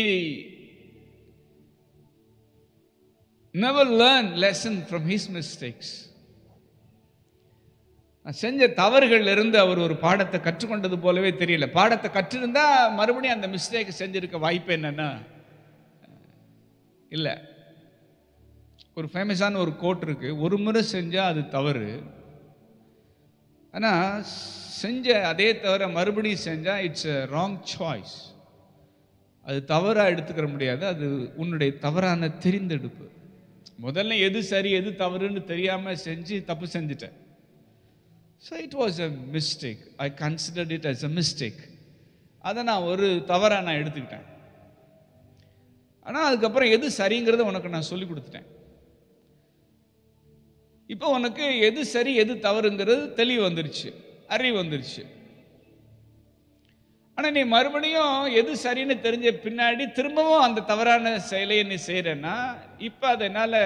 never learned lesson from his mistakes நான் செஞ்ச தவறுகள்ல இருந்து அவர் ஒரு பாடத்தை கற்றுக்கொண்டது போலவே தெரியல பாடத்தை கற்றிருந்தா மறுபடியும் அந்த மிஸ்டேக் செஞ்சிருக்க வாய்ப்பு என்னன்னா இல்லை ஒரு ஃபேமஸான ஒரு கோட் இருக்கு ஒரு முறை செஞ்சா அது தவறு ஆனா செஞ்ச அதே தவிர மறுபடியும் செஞ்சா இட்ஸ் a ராங் சாய்ஸ் அது தவறா எடுத்துக்கிற முடியாது அது உன்னுடைய தவறான தெரிந்தெடுப்பு முதல்ல எது சரி எது தவறுன்னு தெரியாம செஞ்சு தப்பு செஞ்சுட்டேன் so it was a mistake I considered it as a mistake அதை நான் ஒரு தவறா நான் எடுத்துக்கிட்டேன் ஆனால் அதுக்கப்புறம் எது சரிங்கிறத உனக்கு நான் சொல்லி கொடுத்துட்டேன் இப்போ உனக்கு எது சரி எது தவறுங்கிறது தெளிவு வந்துருச்சு அறிவு வந்துருச்சு ஆனா நீ மறுபடியும் எது சரின்னு தெரிஞ்ச பின்னாடி திரும்பவும் அந்த தவறான செயலையை நீ செய்யறேன்னா இப்போ அதை என்னால்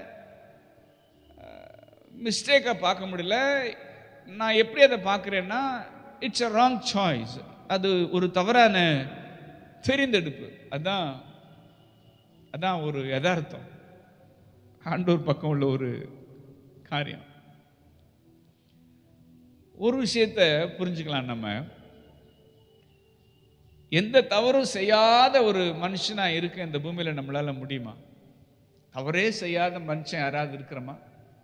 மிஸ்டேக்கை பார்க்க முடியல நான் எப்படி அதை பார்க்குறேன்னா இட்ஸ் a ராங் சாய்ஸ் அது ஒரு தவறான தெரிந்தெடுப்பு அதான் அதான் ஒரு யதார்த்தம் ஆண்டோர் பக்கம் உள்ள ஒரு காரியம் ஒரு விஷயத்த புரிஞ்சுக்கலாம் நம்ம எந்த தவறும் செய்யாத ஒரு மனுஷனா இருக்க இந்த பூமியில நம்மளால முடியுமா தவறே செய்யாத மனுஷன் யாராவது இருக்கிறோமா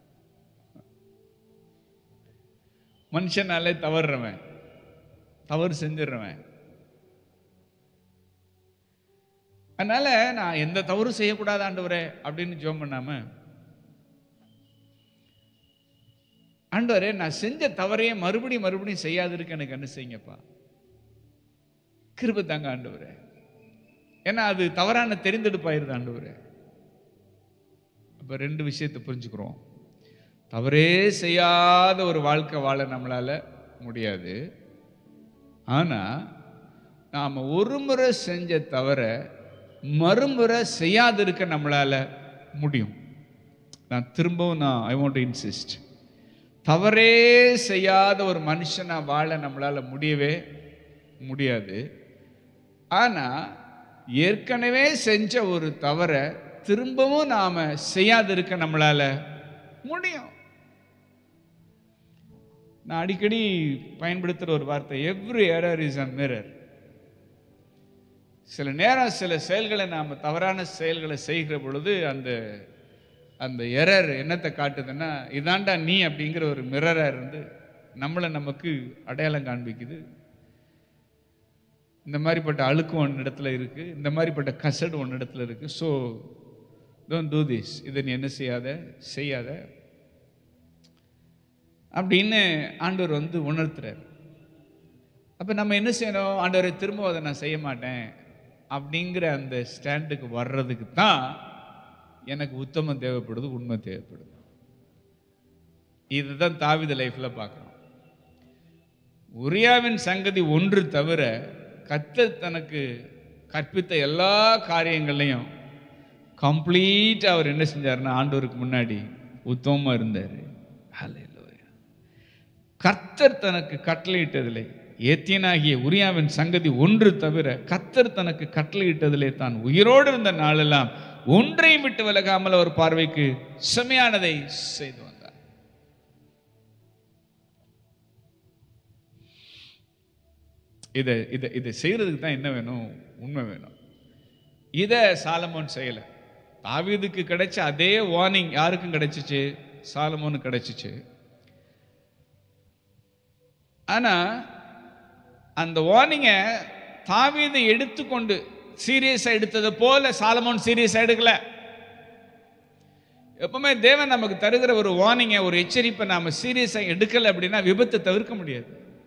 மனுஷனாலே தவறுறவன் தவறு செஞ்சிடுறவன் அதனால நான் எந்த தவறும் செய்யக்கூடாது ஆண்டவரே அப்படின்னு ஜெபம் பண்ணாம ஆண்டவரே நான் செஞ்ச தவறையே மறுபடியும் மறுபடியும் செய்யாதிருக்க எனக்கு என்ன செய்யுங்கப்பா கிருபை தாங்க ஆண்டவரே ஏன்னா அது தவறான தெரிந்தெடுப்பாயிருது ஆண்டவரே அப்ப ரெண்டு விஷயத்தை புரிஞ்சுக்கிறோம் தவறே செய்யாத ஒரு வாழ்க்கை வாழ நம்மளால முடியாது ஆனா நாம ஒரு முறை செஞ்ச தவற மறுமுறை செய்யாதிருக்க நம்மளால முடியும் நான் திரும்பவும் நான் ஐ வாண்ட் டு இன்சிஸ்ட் தவறே செய்யாத ஒரு மனுஷனா வாழ நம்மளால முடியவே முடியாது ஆனா ஏற்கனவே செஞ்ச ஒரு தவறை திரும்பவும் நாம செய்யாதிருக்க நம்மளால முடியும் நான் அடிக்கடி பயன்படுத்துகிற ஒரு வார்த்தை every error is a mirror சில நேரம் சில செயல்களை நாம் தவறான செயல்களை செய்கிற பொழுது அந்த அந்த எரர் என்னத்தை காட்டுதுன்னா இதாண்டா நீ அப்படிங்கிற ஒரு மிரராக இருந்து நம்மளை நமக்கு அடையாளம் காண்பிக்குது இந்த மாதிரிப்பட்ட அழுக்கு ஒன்று இடத்துல இருக்கு இந்த மாதிரிப்பட்ட கசடு ஒன்று இடத்துல இருக்கு ஸோ டோன்ட் டூ திஸ் இதை நீ என்ன செய்யாத செய்யாத அப்படின்னு ஆண்டவர் வந்து உணர்த்துறார் அப்போ நம்ம என்ன செய்யணும் ஆண்டவரை திரும்ப அதை நான் செய்ய மாட்டேன் அப்படிங்கிற அந்த ஸ்டாண்டுக்கு வர்றதுக்கு தான் எனக்கு உத்தமம் தேவைப்படுது உண்மை தேவைப்படுது இதுதான் தாவித லைஃப்பில் பார்க்குறோம் உரியாவின் சங்கதி ஒன்று தவிர கர்த்தர் தனக்கு கற்பித்த எல்லா காரியங்களையும் கம்ப்ளீட் அவர் என்ன செஞ்சாருன்னா ஆண்டவருக்கு முன்னாடி உத்தமமா இருந்தார் ஹalleluya கர்த்தர் தனக்கு கட்டளையிட்டதில்லை ஏத்தியனாகிய உரியாவின் சங்கதி ஒன்று தவிர கர்த்தர் தனக்கு கட்டளையிட்டதிலே தான் உயிரோடு இருந்த நாளெல்லாம் ஒன்றையும் விட்டு விலகாமல் அவர் பார்வைக்கு செமையானதை செய்து வந்தார் இதை இதை இதை செய்யறதுக்கு தான் என்ன வேணும் உண்மை வேணும் இதை சாலமோன் செய்யலை தாவீதுக்கு கிடைச்ச அதே வார்னிங் யாருக்கும் கிடைச்சிச்சு சாலமோனுக்கு கிடைச்சிச்சு ஆனா அந்த வார்னிங்கை தாவீதை எடுத்துக்கொண்டு சீரியஸா எடுத்ததை போல சாலமோன் சீரியஸா எடுக்கல எப்பவுமே தேவன் நமக்கு தருகிற ஒரு வார்னிங்கை ஒரு எச்சரிப்பை நாம சீரியஸா எடுக்கல அப்படின்னா விபத்தை தவிர்க்க முடியாது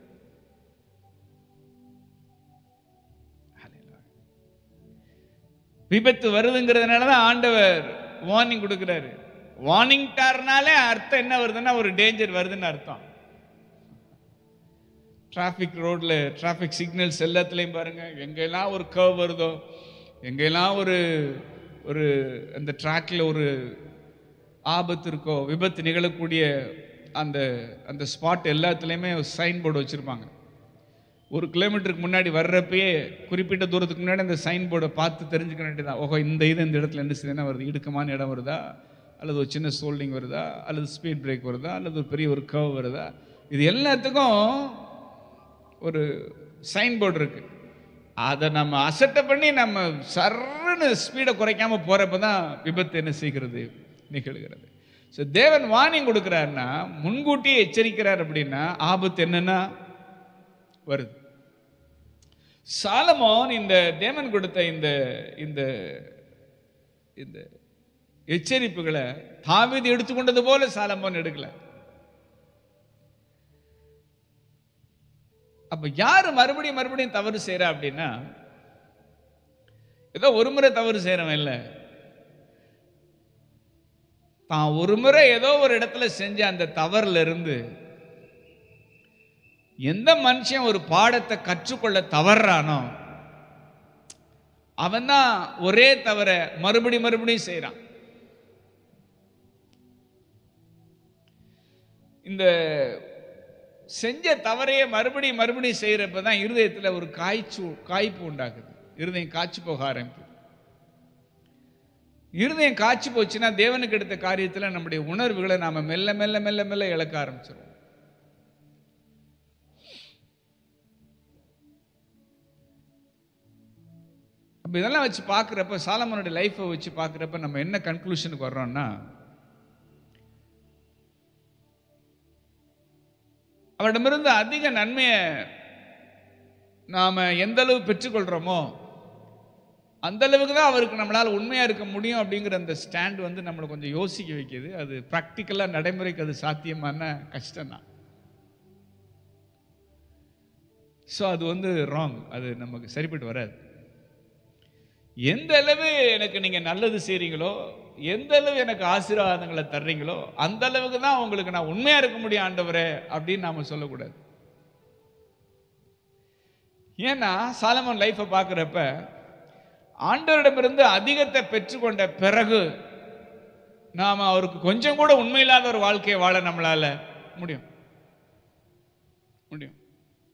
விபத்து வருதுங்கிறதுனால தான் ஆண்டவர் வார்னிங் கொடுக்குறாரு வார்னிங் டார்னாலே அர்த்தம் என்ன வருதுன்னா ஒரு டேஞ்சர் வருதுன்னு அர்த்தம் டிராஃபிக் ரோட்ல டிராஃபிக் சிக்னல்ஸ் எல்லாத்துலேயும் பாருங்க எங்கெல்லாம் ஒரு கர்வ் வருதோ எங்கெல்லாம் ஒரு ஒரு அந்த ட்ராக்ல ஒரு ஆபத்து இருக்கோ விபத்து நிகழக்கூடிய அந்த அந்த ஸ்பாட் எல்லாத்துலேயுமே சைன் போர்டு வச்சுருப்பாங்க ஒரு கிலோமீட்டருக்கு முன்னாடி வர்றப்பயே குறிப்பிட்ட தூரத்துக்கு முன்னாடி அந்த சைன் போர்டை பார்த்து தெரிஞ்சுக்க வேண்டியதான் ஓஹோ இந்த இது இந்த இடத்துல என்ன செய்யுதுன்னா வருது இடுக்கமான இடம் வருதா அல்லது ஒரு சின்ன சோல்டிங் வருதா அல்லது ஸ்பீட் பிரேக் வருதா அல்லது ஒரு பெரிய ஒரு கர்வ் வருதா இது எல்லாத்துக்கும் ஒரு சைன் போர்டு இருக்கு அதை நம்ம அசட்டை பண்ணி நம்ம சர்ன்னு ஸ்பீடை குறைக்காம போறப்ப தான் விபத்து என்ன செய்கிறது நிகழ்கிறது ஸோ தேவன் வார்னிங் கொடுக்குறாருன்னா முன்கூட்டியே எச்சரிக்கிறார் அப்படின்னா ஆபத்து என்னன்னா வருது சாலமோன் இந்த தேவன் கொடுத்த இந்த இந்த இந்த எச்சரிப்புகளை தாவீது எடுத்துக்கொண்டது போல சாலமோன் எடுக்கல அப்ப யாரு மறுபடியும் மறுபடியும் தவறு செய்யறா அப்படின்னா ஏதோ ஒரு முறை தவறு செய்யறவன் இல்லை தான் ஒரு முறை ஏதோ ஒரு இடத்துல செஞ்ச அந்த தவறுல இருந்து எந்த மனுஷன் ஒரு பாடத்தை கற்றுக்கொள்ள தவறானோ அவன் தான் ஒரே தவிர மறுபடி மறுபடியும் செய்றான் இந்த செஞ்ச தவறையே மறுபடியும் மறுபடியும் செய்யறப்ப தான் இருதயத்துல ஒரு காய்ச்சு காய்ப்பு உண்டாகுது இருதயம் காய்ச்சி போக ஆரம்பிக்குது இருதயம் காய்ச்சி போச்சுன்னா தேவனுக்கு எடுத்த காரியத்துல நம்முடைய உணர்வுகளை நாம மெல்ல மெல்ல மெல்ல மெல்ல இழக்க ஆரம்பிச்சிருவோம் அப்ப இதெல்லாம் வச்சு பார்க்குறப்ப சாலமனுடைய லைஃப்பை வச்சு பார்க்குறப்ப நம்ம என்ன கன்க்ளூஷனுக்கு வர்றோம்னா அவரிடமிருந்து அதிக நன்மையை நாம் எந்த அளவு பெற்றுக்கொள்கிறோமோ அந்த அளவுக்கு தான் அவருக்கு நம்மளால் உண்மையாக இருக்க முடியும் அப்படிங்கிற அந்த ஸ்டாண்ட் வந்து நம்மளை கொஞ்சம் யோசிக்க வைக்கிது அது ப்ராக்டிக்கலாக நடைமுறைக்கு அது சாத்தியமான கஷ்டம்தான் ஸோ அது வந்து ராங் அது நமக்கு சரிப்பட்டு வராது எந்த அளவு எனக்கு நீங்க நல்லது செய்றீங்களோ எந்த அளவு எனக்கு ஆசீர்வாதங்களை தர்றீங்களோ அந்த அளவுக்கு தான் உங்களுக்கு நான் உண்மையா இருக்க முடியும் ஆண்டவரே அப்படின்னு நாம சொல்லக்கூடாது ஏன்னா சாலமன் லைஃப்பை பார்க்குறப்ப ஆண்டவரிடமிருந்து அதிகத்தை பெற்றுக்கொண்ட பிறகு நாம அவருக்கு கொஞ்சம் கூட உண்மையில்லாத ஒரு வாழ்க்கையை வாழ நம்மளால முடியும் முடியும்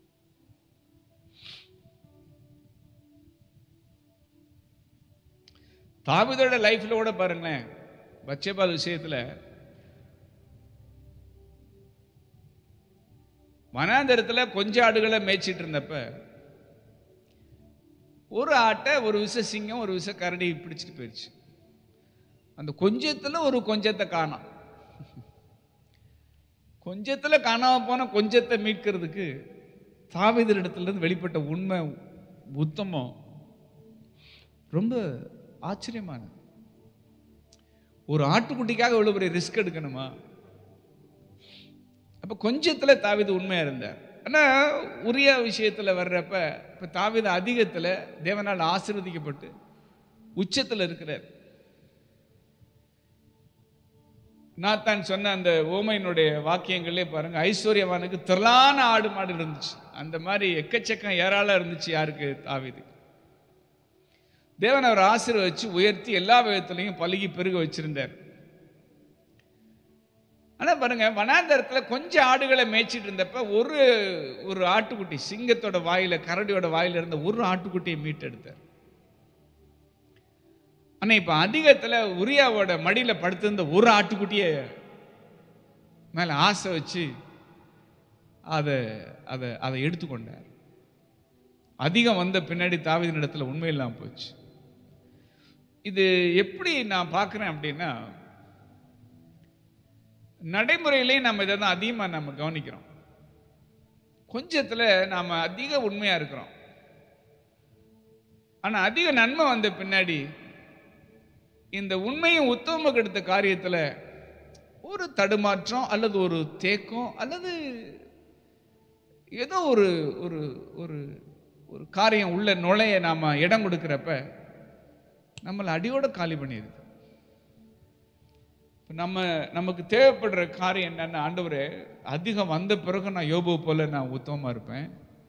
தாவிதோட லைஃப்ல கூட பாருங்களேன் பச்சைபால் விஷயத்துல வனாந்தரத்துல கொஞ்ச ஆடுகளை மேய்ச்சிட்டு இருந்தப்ப ஒரு ஆட்டை ஒரு விச சிங்கம் ஒரு விச கரடி பிடிச்சிட்டு போயிடுச்சு அந்த கொஞ்சத்துல ஒரு கொஞ்சத்தை காணோம் கொஞ்சத்துல காணாம போன கொஞ்சத்தை மீட்கிறதுக்கு தாவிதர் இடத்துல இருந்து வெளிப்பட்ட உண்மை உத்தமம் ரொம்ப ஆச்சரியமானது ஒரு ஆட்டுக்குட்டிக்காக இவ்வளவு பெரிய ரிஸ்க் எடுக்கணுமா அப்ப கொஞ்சத்துல தாவிது உண்மையா இருந்தார் ஆனா உரிய விஷயத்துல வர்றப்ப இப்ப தாவிது அதிகத்துல தேவனால் ஆசீர்வதிக்கப்பட்டு உச்சத்துல இருக்கிறார் நாத்தான் சொன்ன அந்த ஓமையினுடைய வாக்கியங்களே பாருங்க ஐஸ்வர்யவானுக்கு திரளான ஆடு மாடு இருந்துச்சு அந்த மாதிரி எக்கச்சக்கம் ஏராளம் இருந்துச்சு யாருக்கு தாவிது தேவன் அவர் ஆசீர்வதிச்சு உயர்த்தி எல்லா விதத்திலையும் பழுகி பெருக வச்சிருந்தார் ஆனா பாருங்க வனாந்தரத்துல கொஞ்சம் ஆடுகளை மேய்ச்சிட்டு இருந்தப்ப ஒரு ஒரு ஆட்டுக்குட்டி சிங்கத்தோட வாயில கரடியோட வாயில இருந்த ஒரு ஆட்டுக்குட்டியை மீட்டெடுத்தார் ஆனா இப்ப அதிகத்துல உரியாவோட மடியில படுத்திருந்த ஒரு ஆட்டுக்குட்டிய மேல ஆசை வச்சு அதை அதை அதை எடுத்துக்கொண்டார் அதிகம் வந்த பின்னாடி தாவீதின் இடத்துல உண்மை இல்லாம போச்சு இது எப்படி நான் பார்க்குறேன் அப்படின்னா நடைமுறையிலே நம்ம இதை தான் அதிகமாக நம்ம கவனிக்கிறோம் கொஞ்சத்தில் நாம் அதிக உண்மையாக இருக்கிறோம் ஆனால் அதிக நன்மை வந்த பின்னாடி இந்த உண்மையும் உத்தமக்கு எடுத்த காரியத்தில் ஒரு தடுமாற்றம் அல்லது ஒரு தேக்கம் அல்லது ஏதோ ஒரு ஒரு ஒரு ஒரு காரியம் உள்ள நுழைய நாம் இடம் கொடுக்குறப்ப நம்மளை அடியோட காலி பண்ணிடுது இப்ப நம்ம நமக்கு தேவைப்படுற காரியம் என்னன்னா ஆண்டவரே அதிகம் வந்த பிறகு நான் யோபு போல நான் உத்தமமா இருப்பேன்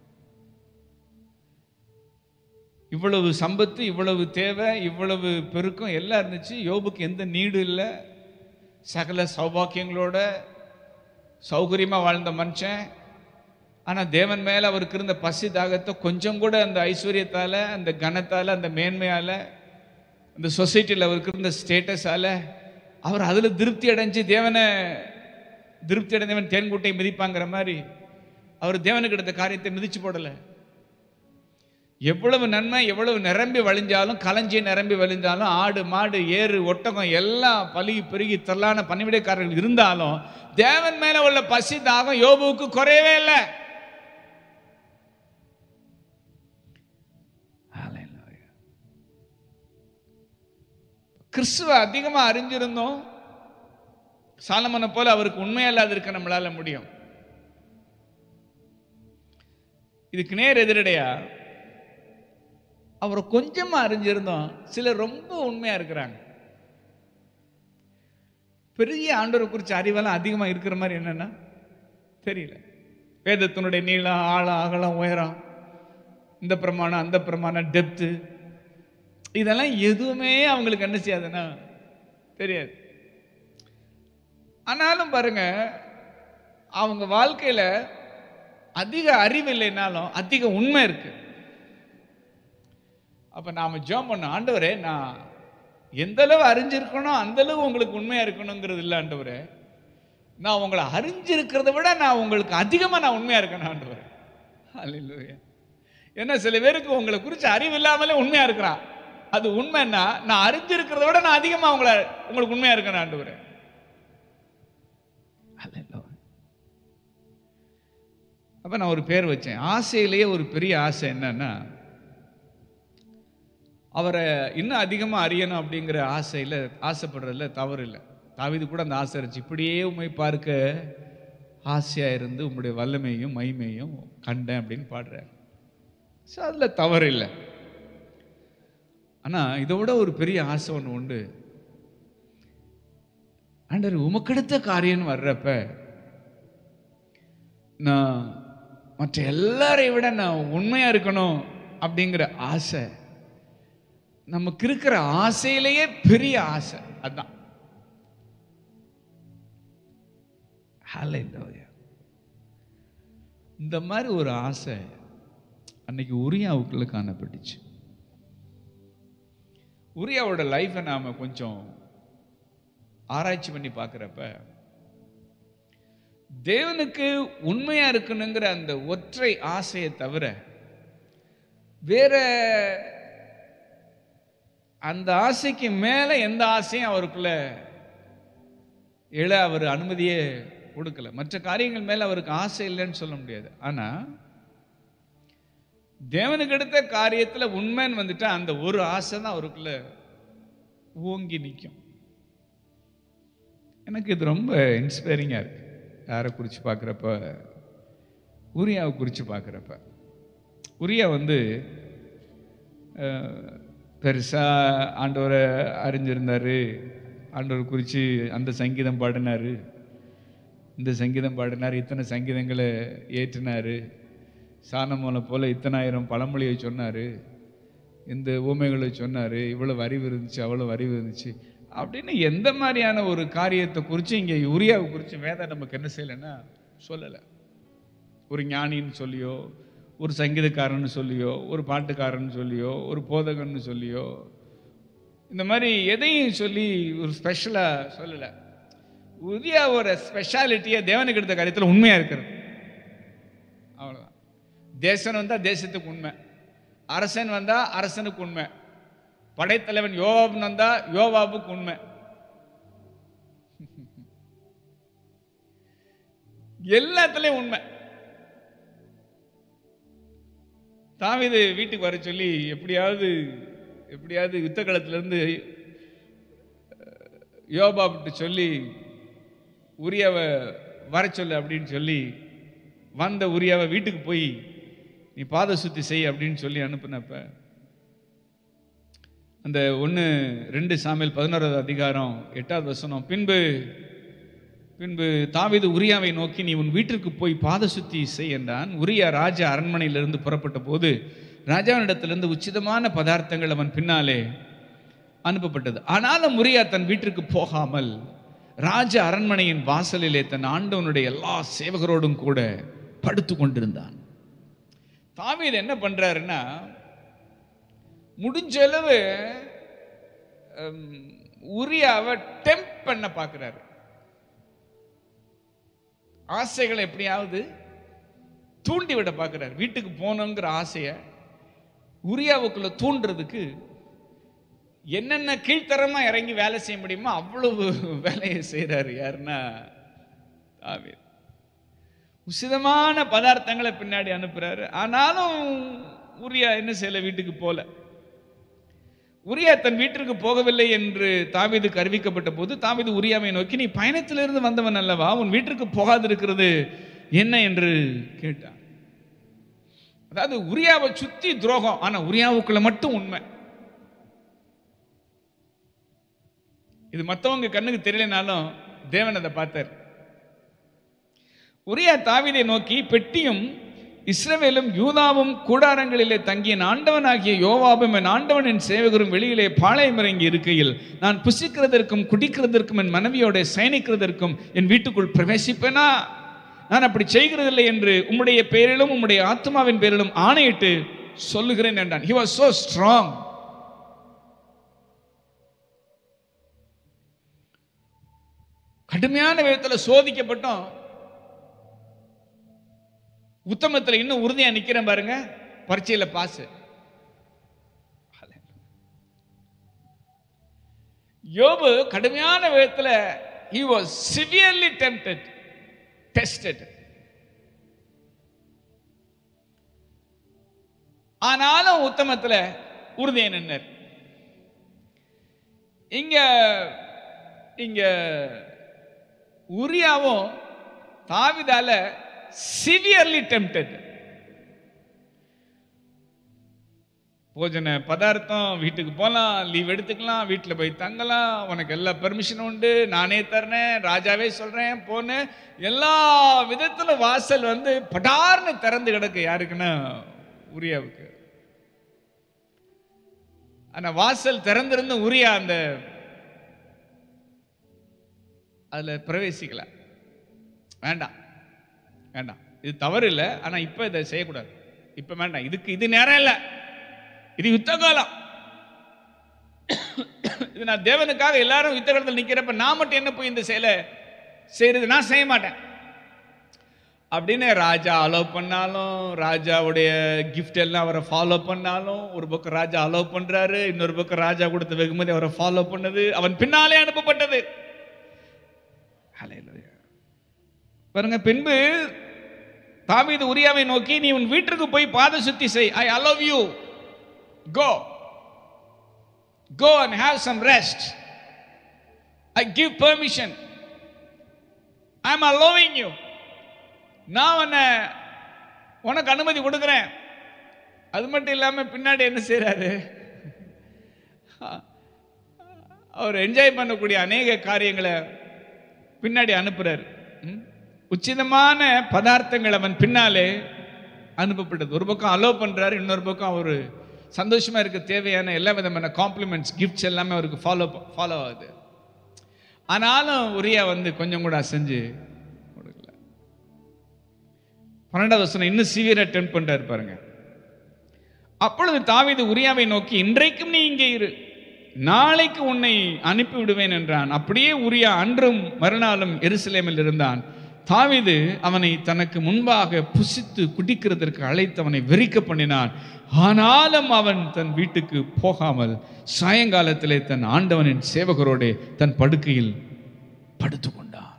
இவ்வளவு சம்பத்து இவ்வளவு தேவை இவ்வளவு பெருக்கம் எல்லாம் இருந்துச்சு யோபுக்கு எந்த நீடு இல்லை சகல சௌபாக்கியங்களோட சௌகரியமா வாழ்ந்த மனுஷன் ஆனா தேவன் மேல அவருக்கு இருந்த பசி தாகத்தை கொஞ்சம் கூட அந்த ஐஸ்வர்யத்தால அந்த கனத்தால அந்த மேன்மையால அந்த சொசைட்டியில் அவருக்கு இருந்த ஸ்டேட்டஸால அவர் அதுல திருப்தி அடைஞ்சு தேவனை திருப்தி அடைந்தவன் தேன்கூட்டை மிதிப்பாங்கிற மாதிரி அவர் தேவனுக்கு எடுத்த காரியத்தை மிதிச்சு போடலை எவ்வளவு நன்மை எவ்வளவு நிரம்பி வழிஞ்சாலும் களஞ்சி நிரம்பி வழிஞ்சாலும் ஆடு மாடு ஏறு ஒட்டகம் எல்லாம் பலுகி பெருகி திரளான பணிவிடைக்காரர்கள் இருந்தாலும் தேவன் மேல உள்ள பசி தாகம் யோபுவுக்கு குறையவே இல்லை Hallelujah. கிறிஸ்துவ அதிகமா அறிஞ்சிருந்தோம் சாலமனை போல அவருக்கு உண்மையா இல்லாத இருக்க நம்மளால முடியும் இதுக்கு நேர் எதிரடையா அவரை கொஞ்சமா அறிஞ்சிருந்தோம் சிலர் ரொம்ப உண்மையா இருக்கிறாங்க பெரிய ஆண்டவரை குறிச்ச அறிவெல்லாம் அதிகமா இருக்கிற மாதிரி என்னன்னா தெரியல வேதத்தினுடைய நீளம் ஆழம் அகலம் உயரம் இந்த பிரமாணம் அந்த பிரமாணம் டெப்த்து இதெல்லாம் எதுவுமே அவங்களுக்கு என்ன செய்யாதுன்னா தெரியாது ஆனாலும் பாருங்க அவங்க வாழ்க்கையில அதிக அறிவு இல்லைனாலும் அதிக உண்மை இருக்கு அப்ப நாம ஜெபம் பண்ண ஆண்டவரே நான் எந்த அளவு அறிஞ்சிருக்கணும் அந்த அளவு உங்களுக்கு உண்மையா இருக்கணுங்கிறது இல்லை ஆண்டவரே நான் உங்களை அறிஞ்சிருக்கிறத விட நான் உங்களுக்கு அதிகமா நான் உண்மையா இருக்கணும் ஆண்டவரே அல்லேலூயா ஏன்னா சில பேருக்கு உங்களை குறித்து அறிவு இல்லாமலே உண்மையா இருக்கிறான் அது உண்மைன்னா நான் அறிஞ்சிருக்கிறத விட நான் அதிகமா உங்களை உங்களுக்கு உண்மையா இருக்கணும் ஆண்டவரே அல்லேலூயா அப்ப நான் ஒரு பேர் வச்சேன் ஆசையிலேயே ஒரு பெரிய ஆசை என்னன்னா அவரை இன்னும் அதிகமாக அறியணும் அப்படிங்கிற ஆசையில் ஆசைப்படுறதுல தவறு இல்லை தாவிது கூட அந்த ஆசை இருந்துச்சு இப்படியே உண்மை பார்க்க ஆசையாக இருந்து உங்களுடைய வல்லமையும் மைமையும் கண்டேன் அப்படின்னு பாடுறார் ஸோ அதில் தவறு இல்லை ஆனால் இதை விட ஒரு பெரிய ஆசை ஒன்று உண்டு ஆண்டவர் உமக்கெடுத்த காரியம்னு வர்றப்ப நான் மற்ற எல்லாரையும் விட நான் உண்மையா இருக்கணும் அப்படிங்கிற ஆசை நமக்கு இருக்கிற ஆசையிலேயே பெரிய ஆசை அதான் Hallelujah. இந்த மாதிரி ஒரு ஆசை அன்னைக்கு உரியாவுக்குள்ள காணப்பட்டுச்சு உரியாவோட லைஃப்பை நாம கொஞ்சம் ஆராய்ச்சி பண்ணி பார்க்குறப்ப தேவனுக்கு உண்மையா இருக்கணுங்கிற அந்த ஒற்றை ஆசையை தவிர வேற அந்த ஆசைக்கு மேல எந்த ஆசையும் அவருக்குள்ள எழ அவர் அனுமதியே கொடுக்கல மற்ற காரியங்கள் மேல அவருக்கு ஆசை இல்லைன்னு சொல்ல முடியாது ஆனா தேவனுக்கு எடுத்த காரியத்துல உண்மைன்னு வந்துட்டா அந்த ஒரு ஆசை தான் அவருக்குள்ள ஓங்கி நிற்கும் எனக்கு இது ரொம்ப இன்ஸ்பைரிங்காக இருக்கு யாரை குறித்து பார்க்குறப்ப உரியாவை குறித்து பார்க்குறப்ப உரியா வந்து பெருசாக ஆண்டவரை அறிஞ்சிருந்தார் ஆண்டவர் குறித்து அந்த சங்கீதம் பாடினார் இந்த சங்கீதம் பாடினார் இத்தனை சங்கீதங்களை ஏற்றினார் சாணமோலை போல் இத்தனாயிரம் பழமொழியை சொன்னார் இந்த ஊமைகளை சொன்னார் இவ்வளவு அறிவு இருந்துச்சு அவ்வளவு அறிவு இருந்துச்சு அப்படின்னு எந்த மாதிரியான ஒரு காரியத்தை குறித்து இங்கே உரியாவை குறித்து வேதம் நமக்கு என்ன செய்யலைன்னா சொல்லலை ஒரு ஞானின்னு சொல்லியோ ஒரு சங்கீதக்காரன்னு சொல்லியோ ஒரு பாட்டுக்காரன்னு சொல்லியோ ஒரு போதகன்னு சொல்லியோ இந்த மாதிரி எதையும் சொல்லி ஒரு ஸ்பெஷலாக சொல்லலை உரியாவோட ஸ்பெஷாலிட்டியை தேவனுக்கு எடுத்த காரியத்தில் உண்மையாக இருக்கிறது அவ்வளோதான் தேசன் வந்தால் தேசத்துக்கு உண்மை அரசன் வந்தால் அரசனுக்கு உண்மை படைத்தலைவன் யோவாபன் வந்தா யோவாபுக்கு உண்மை எல்லாத்துலயும் உண்மை தாவீது வீட்டுக்கு வர சொல்லி எப்படியாவது எப்படியாவது யுத்த களத்துல இருந்து யோபாப்ட்டு சொல்லி உரியாவை வர சொல்லு அப்படின்னு சொல்லி வந்த உரியாவை வீட்டுக்கு போய் நீ பாத சுத்தி செய் அப்படின்னு சொல்லி அனுப்புனப்ப அந்த ஒன்று ரெண்டு சாமியல் பதினோராவது அதிகாரம் எட்டாவது வசனம் பின்பு பின்பு தாவீது உரியாவை நோக்கி நீ உன் வீட்டிற்கு போய் பாத சுத்தி செய் என்றான் உரியா ராஜா அரண்மனையிலிருந்து புறப்பட்ட போது ராஜாவினிடத்திலிருந்து உச்சிதமான பதார்த்தங்கள் அவன் பின்னாலே அனுப்பப்பட்டது ஆனாலும் உரியா தன் வீட்டிற்கு போகாமல் ராஜ அரண்மனையின் வாசலிலே தன் ஆண்டவனுடைய எல்லா சேவகரோடும் கூட படுத்து கொண்டிருந்தான் தாவீது என்ன பண்றாருன்னா முடிஞ்ச அளவு ஹம், உரியாவை டெம்ப் பண்ண பார்க்குறாரு ஆசைகளை எப்படியாவது தூண்டி விட பார்க்குறாரு வீட்டுக்கு போகணுங்கிற ஆசையை உரியாவுக்குள்ள தூண்டுறதுக்கு என்னென்ன கீழ்த்தரமா இறங்கி வேலை செய்ய முடியுமோ அவ்வளவு வேலையை செய்றாரு யாருன்னா தாவீது உசிதமான பதார்த்தங்களை பின்னாடி அனுப்புறாரு ஆனாலும் உரியா என்ன செய்யல வீட்டுக்கு போல உரியா தன் வீட்டிற்கு போகவில்லை என்று தாவீதுக்கு அறிவிக்கப்பட்ட போது தாவீது உரியாவை நோக்கி நீ பயணத்திலிருந்து வந்தவன் அல்லவா உன் வீட்டிற்கு போகாதிருக்கிறது என்ன என்று கேட்டான் அதாவது உரியாவை சுத்தி துரோகம் ஆனா உரியாவுக்குள்ள மட்டும் உண்மை இது மத்தவங்க கண்ணுக்கு தெரியலனாலும் தேவன் அதை பார்த்தார் உரியா தாவீதை நோக்கி பெட்டியும் இஸ்ரவேலும் யூதாவும் கூடாரங்களிலே தங்கிய என் ஆண்டவனாகிய யோவாபும் என் ஆண்டவனின் சேவகரும் வெளியிலே பாளையம் இறங்கி இருக்கையில் நான் புசிக்கிறதற்கும் குடிக்கிறதற்கும் என் மனைவியோட சயனிக்கிறதற்கும் என் வீட்டுக்குள் பிரவேசிப்பேனா நான் அப்படி செய்கிறதில்லை என்று உம்முடைய பேரிலும் உம்முடைய ஆத்மாவின் பேரிலும் ஆணையிட்டு சொல்லுகிறேன் என்றான் he was so strong கடுமையான விதத்துல சோதிக்கப்பட்டோம் உத்தமத்துல இன்னும் உறுதியா நிக்கிறேன் பாருங்க பரீட்சையில பாஸ் யோபு கடுமையான விதத்துல he was severely tempted tested ஆனாலும் உத்தமத்துல உறுதியா நின்னர் இங்க இங்க உரியாவும் தாவிதால சிவியர்லி டெம்டட் போஜன பதார்த்தம் வீட்டுக்கு போகலாம் லீவ் எடுத்துக்கலாம் வீட்டில் போய் தங்கலாம் உனக்கு எல்லா பெர்மிஷனும் உண்டு நானே தர்றேன் ராஜாவே சொல்கிறேன் போன்னு எல்லா விதத்தில் வாசல் வந்து படார்னு திறந்து கிடக்கு யாருக்குன்னா உரியாவுக்கு ஆனால் வாசல் திறந்திருந்த உரியா அந்த அதில் பிரவேசிக்கல வேண்டாம் வேண்டாம் இது தவறு இல்லை ஆனால் இப்போ இதை செய்யக்கூடாது இப்போ வேண்டாம் இதுக்கு இது நேரம் இல்லை இது யுத்த காலம் இது நான் தேவனுக்காக எல்லாரும் யுத்த காலத்தில் நிற்கிறப்ப நான் மட்டும் என்ன போய் இந்த செயலை செய்யறது நான் செய்ய மாட்டேன் அப்படின்னு ராஜா அலோவ் பண்ணாலும் ராஜாவுடைய கிஃப்ட் எல்லாம் அவரை ஃபாலோ பண்ணாலும் ஒரு பக்கம் ராஜா அலோவ் பண்றாரு இன்னொரு பக்கம் ராஜா கொடுத்த வெகுமதி அவரை ஃபாலோ பண்ணது அவன் பின்னாலே அனுப்பப்பட்டது ஹalleluya. பாருங்க பின்பு தாவீது உரியாவை நோக்கி நீ உன் வீட்டிற்கு போய் பாத சுத்தி செய் I allow you go go and have some rest I give permission I am allowing you நான் உன்னை உனக்கு அனுமதி கொடுக்குறேன் அது மட்டும் இல்லாம பின்னாடி என்ன செய்றாரு அவர் என்ஜாய் பண்ணக்கூடிய அநேக காரியங்களை பின்னாடி அனுப்புறாரு ம்? உச்சிதமான பதார்த்தங்கள் அவன் பின்னாலே அனுப்பப்பட்டது ஒரு பக்கம் அலோவ் பண்றாரு இன்னொரு பக்கம் அவர் சந்தோஷமா இருக்க தேவையான எல்லா விதமான காம்ப்ளிமெண்ட்ஸ் கிஃப்ட்ஸ் எல்லாமே அவருக்கு ஃபாலோ ஃபாலோ ஆகுது ஆனாலும் உரியா வந்து கொஞ்சம் கூட அசைஞ்சு கொடுக்கல பன்னெண்டாவது வசனம் இன்னும் சிவியரா டெம்ப் பண்றாரு பாருங்க அப்பொழுது தாவீது உரியாவை நோக்கி இன்றைக்கும் நீ இங்கே இரு நாளைக்கு உன்னை அனுப்பி விடுவேன் என்றான் அப்படியே உரியா அன்றும் மறுநாளும் எருசலேமில் இருந்தான் தாவீது அவனை தனக்கு முன்பாக புசித்து குடிக்கிறதற்கு அழைத்து அவனை வெறிக்க பண்ணினான் ஆனாலும் அவன் தன் வீட்டுக்கு போகாமல் சாயங்காலத்திலே தன் ஆண்டவனின் சேவகரோடே தன் படுக்கையில் படுத்து கொண்டான்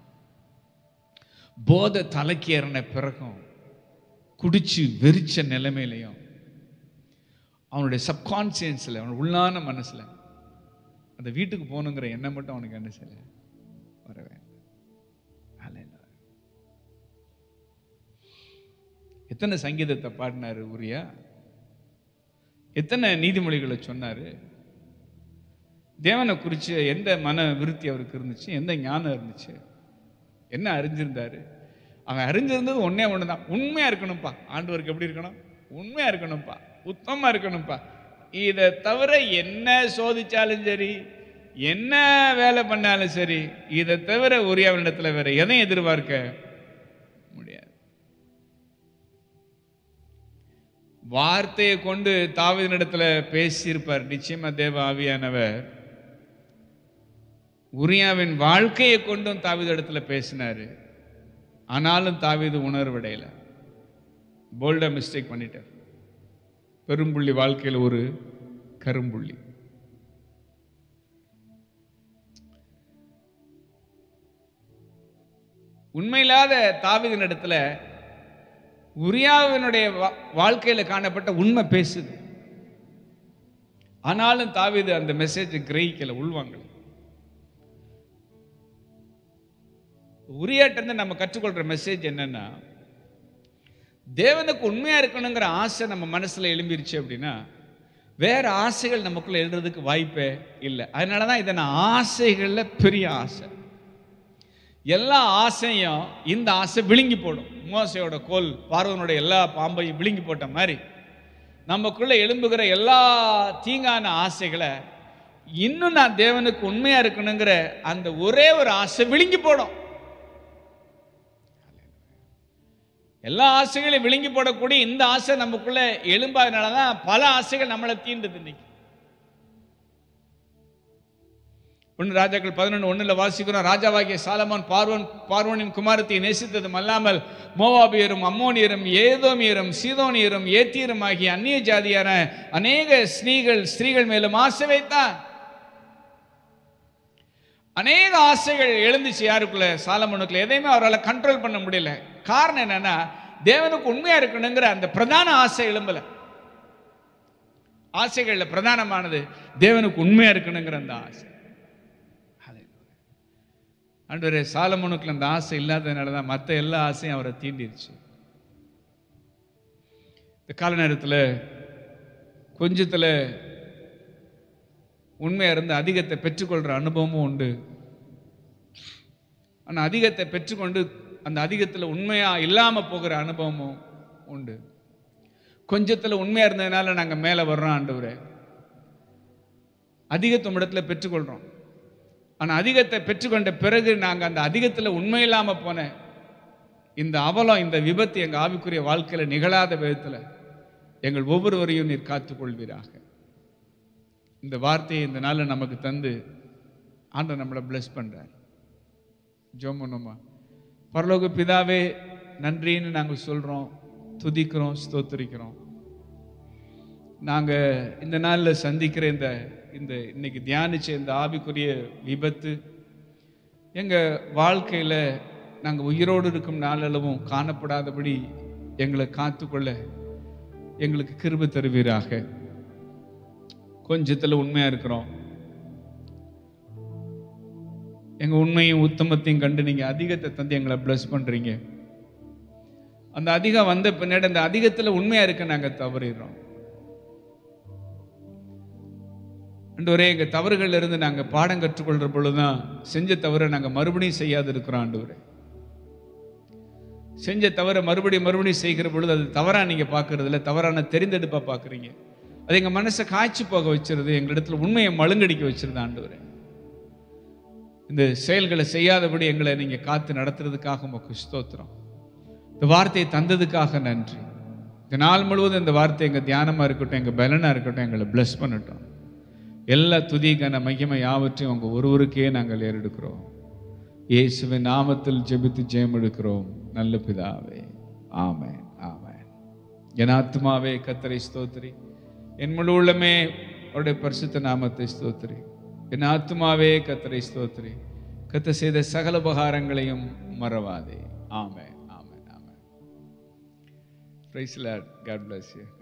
போதை தலைக்கு ஏறின பிறகும் குடிச்சு வெறிச்ச நிலைமையிலையும் அவனுடைய சப்கான்சியன்ஸில் அவன் உள்ளான மனசில் அந்த வீட்டுக்கு போகணுங்கிற எண்ணம் மட்டும் அவனுக்கு என்ன செய்யல வரவே இல்லை. ஹalleluya. எத்தனை சங்கீதத்தை பாடினாரு உரியா எத்தனை நீதிமொழிகளை சொன்னாரு தேவனை குறித்து எந்த மன விருத்தி அவருக்கு இருந்துச்சு எந்த ஞானம் இருந்துச்சு என்ன அறிஞ்சிருந்தாரு அவன் அறிஞ்சிருந்தது ஒண்ணே ஒன்று தான் உண்மையாக இருக்கணும்ப்பா ஆண்டவருக்கு எப்படி இருக்கணும் உண்மையாக இருக்கணும்ப்பா உத்தமமாக இருக்கணும்ப்பா இதை தவிர என்ன சோதிச்சாலும் சரி என்ன வேலை பண்ணாலும் சரி இதை தவிர உரியாவினிடத்தில் வேற எதையும் எதிர்பார்க்க முடியாது வார்த்தையை கொண்டு தாவீதினிடத்துல பேசியிருப்பார் நிச்சயமா தேவ ஆவியானவர் உரியாவின் வாழ்க்கையை கொண்டும் தாவீது இடத்துல பேசினாரு ஆனாலும் தாவீது உணர்வடையல போல்டா மிஸ்டேக் பண்ணிட்டார் பெரும்புள்ளி வாழ்க்கையில் ஒரு கரும்புள்ளி உண்மையில்லாத தாவீதின் இடத்துல உரியாவினுடைய வா- வாழ்க்கையில காணப்பட்ட உண்மை பேசுது ஆனாலும் தாவீது அந்த மெசேஜ் கிரகிக்கல உள்வாங்கல உரியாட்ட இருந்து நம்ம கற்றுக்கொள்ற மெசேஜ் என்னன்னா தேவனுக்கு உண்மையா இருக்கணுங்கிற ஆசை நம்ம மனசுல எழும்பிருச்சு அப்படின்னா வேற ஆசைகள் நமக்குள்ள எழுறதுக்கு வாய்ப்பே இல்லை அதனால தான் இதை நான் ஆசைகள்ல பெரிய ஆசை எல்லா ஆசையும் இந்த ஆசை விழுங்கி போடும் மோசையோட கோல் பார்வனுடைய எல்லா பாம்பையும் விழுங்கி போட்ட மாதிரி நமக்குள்ள எழும்புகிற எல்லா தீங்கான ஆசைகளை இன்னும் நான் தேவனுக்கு உண்மையா இருக்கணுங்கிற அந்த ஒரே ஒரு ஆசை விழுங்கி போடும் எல்லா ஆசைகளையும் விழுங்கி போடக்கூடிய இந்த ஆசை நமக்குள்ள எழும்பாதனால தான் பல ஆசைகள் நம்மளை தீண்டுது இன்னைக்கு ஒன்று ராஜாக்கள் பதினொன்று ஒண்ணுல வாசிக்கிறோம் ராஜாவாகிய சாலமோன் பார்வன் பார்வனின் குமாரத்தை நேசித்ததும் அல்லாமல் மோவாபியரும் அம்மோனியரும் ஏதோமியரும் சீதோனியரும் ஏத்தியரும் ஆகிய அந்நிய ஜாதியான அநேக ஸ்ரீகள் ஸ்திரீகள் மேலும் ஆசை வைத்தான் அநேக ஆசைகள் எழுந்துச்சு யாருக்குள்ள சாலமோனுக்குள்ள எதையுமே அவரால் கண்ட்ரோல் பண்ண முடியல காரணம் என்னன்னா தேவனுக்கு உண்மையா இருக்கணுங்கிற அந்த பிரதான ஆசை எழும்பல ஆசைகள்ல பிரதானமானது தேவனுக்கு உண்மையா இருக்கணுங்கிற அந்த ஆசை ஆண்டவரே சாலமோனுக்குள்ள அந்த ஆசை இல்லாததுனால தான் மற்ற எல்லா ஆசையும் அவரை தீண்டிருச்சு இந்த கால நேரத்தில் கொஞ்சத்தில் உண்மையாக இருந்து அதிகத்தை பெற்றுக்கொள்கிற அனுபவமும் உண்டு ஆனால் அதிகத்தை பெற்றுக்கொண்டு அந்த அதிகத்தில் உண்மையாக இல்லாமல் போகிற அனுபவமும் உண்டு கொஞ்சத்தில் உண்மையாக இருந்ததுனால நாங்கள் மேலே வர்றோம் ஆண்டவரே அதிகத்தை இடத்துல பெற்றுக்கொள்கிறோம் ஆனால் அதிகத்தை பெற்றுக்கொண்ட பிறகு நாங்கள் அந்த அதிகத்தில் உண்மை இல்லாமல் போன இந்த அவலம் இந்த விபத்து எங்கள் ஆவிக்குரிய வாழ்க்கையில் நிகழாத விதத்தில் எங்கள் ஒவ்வொருவரையும் நீர் காத்துக்கொள்வீராக இந்த வார்த்தையை இந்த நாளில் நமக்கு தந்து ஆண்டவர் நம்மளை பிளஸ் பண்ணுறார் ஜோமனோமா பரலோக பிதாவே நன்றின்னு நாங்கள் சொல்கிறோம் துதிக்கிறோம் ஸ்தோத்திரிக்கிறோம் நாங்கள் இந்த நாளில் சந்திக்கிற இந்த இந்த இன்னைக்கு தியானிச்ச இந்த ஆவிக்குரிய விபத்து எங்கள் வாழ்க்கையில் நாங்கள் உயிரோடு இருக்கும் நாளளவும் காணப்படாதபடி எங்களை காத்துக்கொள்ள எங்களுக்கு கிருபை தருவீராக கொஞ்சத்தில் உண்மையாக இருக்கிறோம் எங்கள் உண்மையும் உத்தமத்தையும் கண்டு நீங்கள் அதிகத்தை தந்து எங்களை ப்ளஸ் பண்ணுறீங்க அந்த அதிகம் வந்த பின்னாடி அந்த அதிகத்தில் உண்மையாக இருக்க நாங்கள் தவறிடுறோம் ஆண்டவரே எங்கள் தவறுகள்ல இருந்து நாங்கள் பாடம் கற்றுக்கொள்கிற பொழுதுதான் செஞ்ச தவறை நாங்கள் மறுபடியும் செய்யாது இருக்கிறோம் ஆண்டவரே செஞ்ச தவறை மறுபடியும் மறுபடியும் செய்கிற பொழுது அது தவறாக நீங்கள் பார்க்கறது இல்லை தவறான தெரிந்தெடுப்பாக பார்க்குறீங்க அது எங்கள் மனசை காய்ச்சி போக வச்சிருது எங்களிடத்துல உண்மையை மழுங்கடிக்க வச்சிருது ஆண்டவரே இந்த செயல்களை செய்யாதபடி எங்களை நீங்கள் காத்து நடத்துறதுக்காக உமக்கு ஸ்தோத்திரம் இந்த வார்த்தையை தந்ததுக்காக நன்றி இந்த நாள் முழுவதும் இந்த வார்த்தை எங்கள் தியானமாக இருக்கட்டும் எங்கள் பலனாக இருக்கட்டும் எங்களை bless பண்ணட்டும் எல்லா துதிக்கான மகிமை யாவற்றையும் உங்கள் ஒருவருக்கே நாங்கள் ஏறெடுக்கிறோம் இயேசுவின் நாமத்தில் ஜெபித்து ஜெயம் எடுக்கிறோம் நல்ல பிதாவே ஆமென் ஆமென் என் ஆத்மாவே கத்தரை ஸ்தோத்திரி என் முழு உள்ளமே அவருடைய பரிசுத்த நாமத்தை ஸ்தோத்திரி என் ஆத்மாவே கத்தரை ஸ்தோத்திரி கத்த செய்த சகல உபகாரங்களையும் மறவாதே ஆமென் ஆமென் ஆமென் praise lord god bless you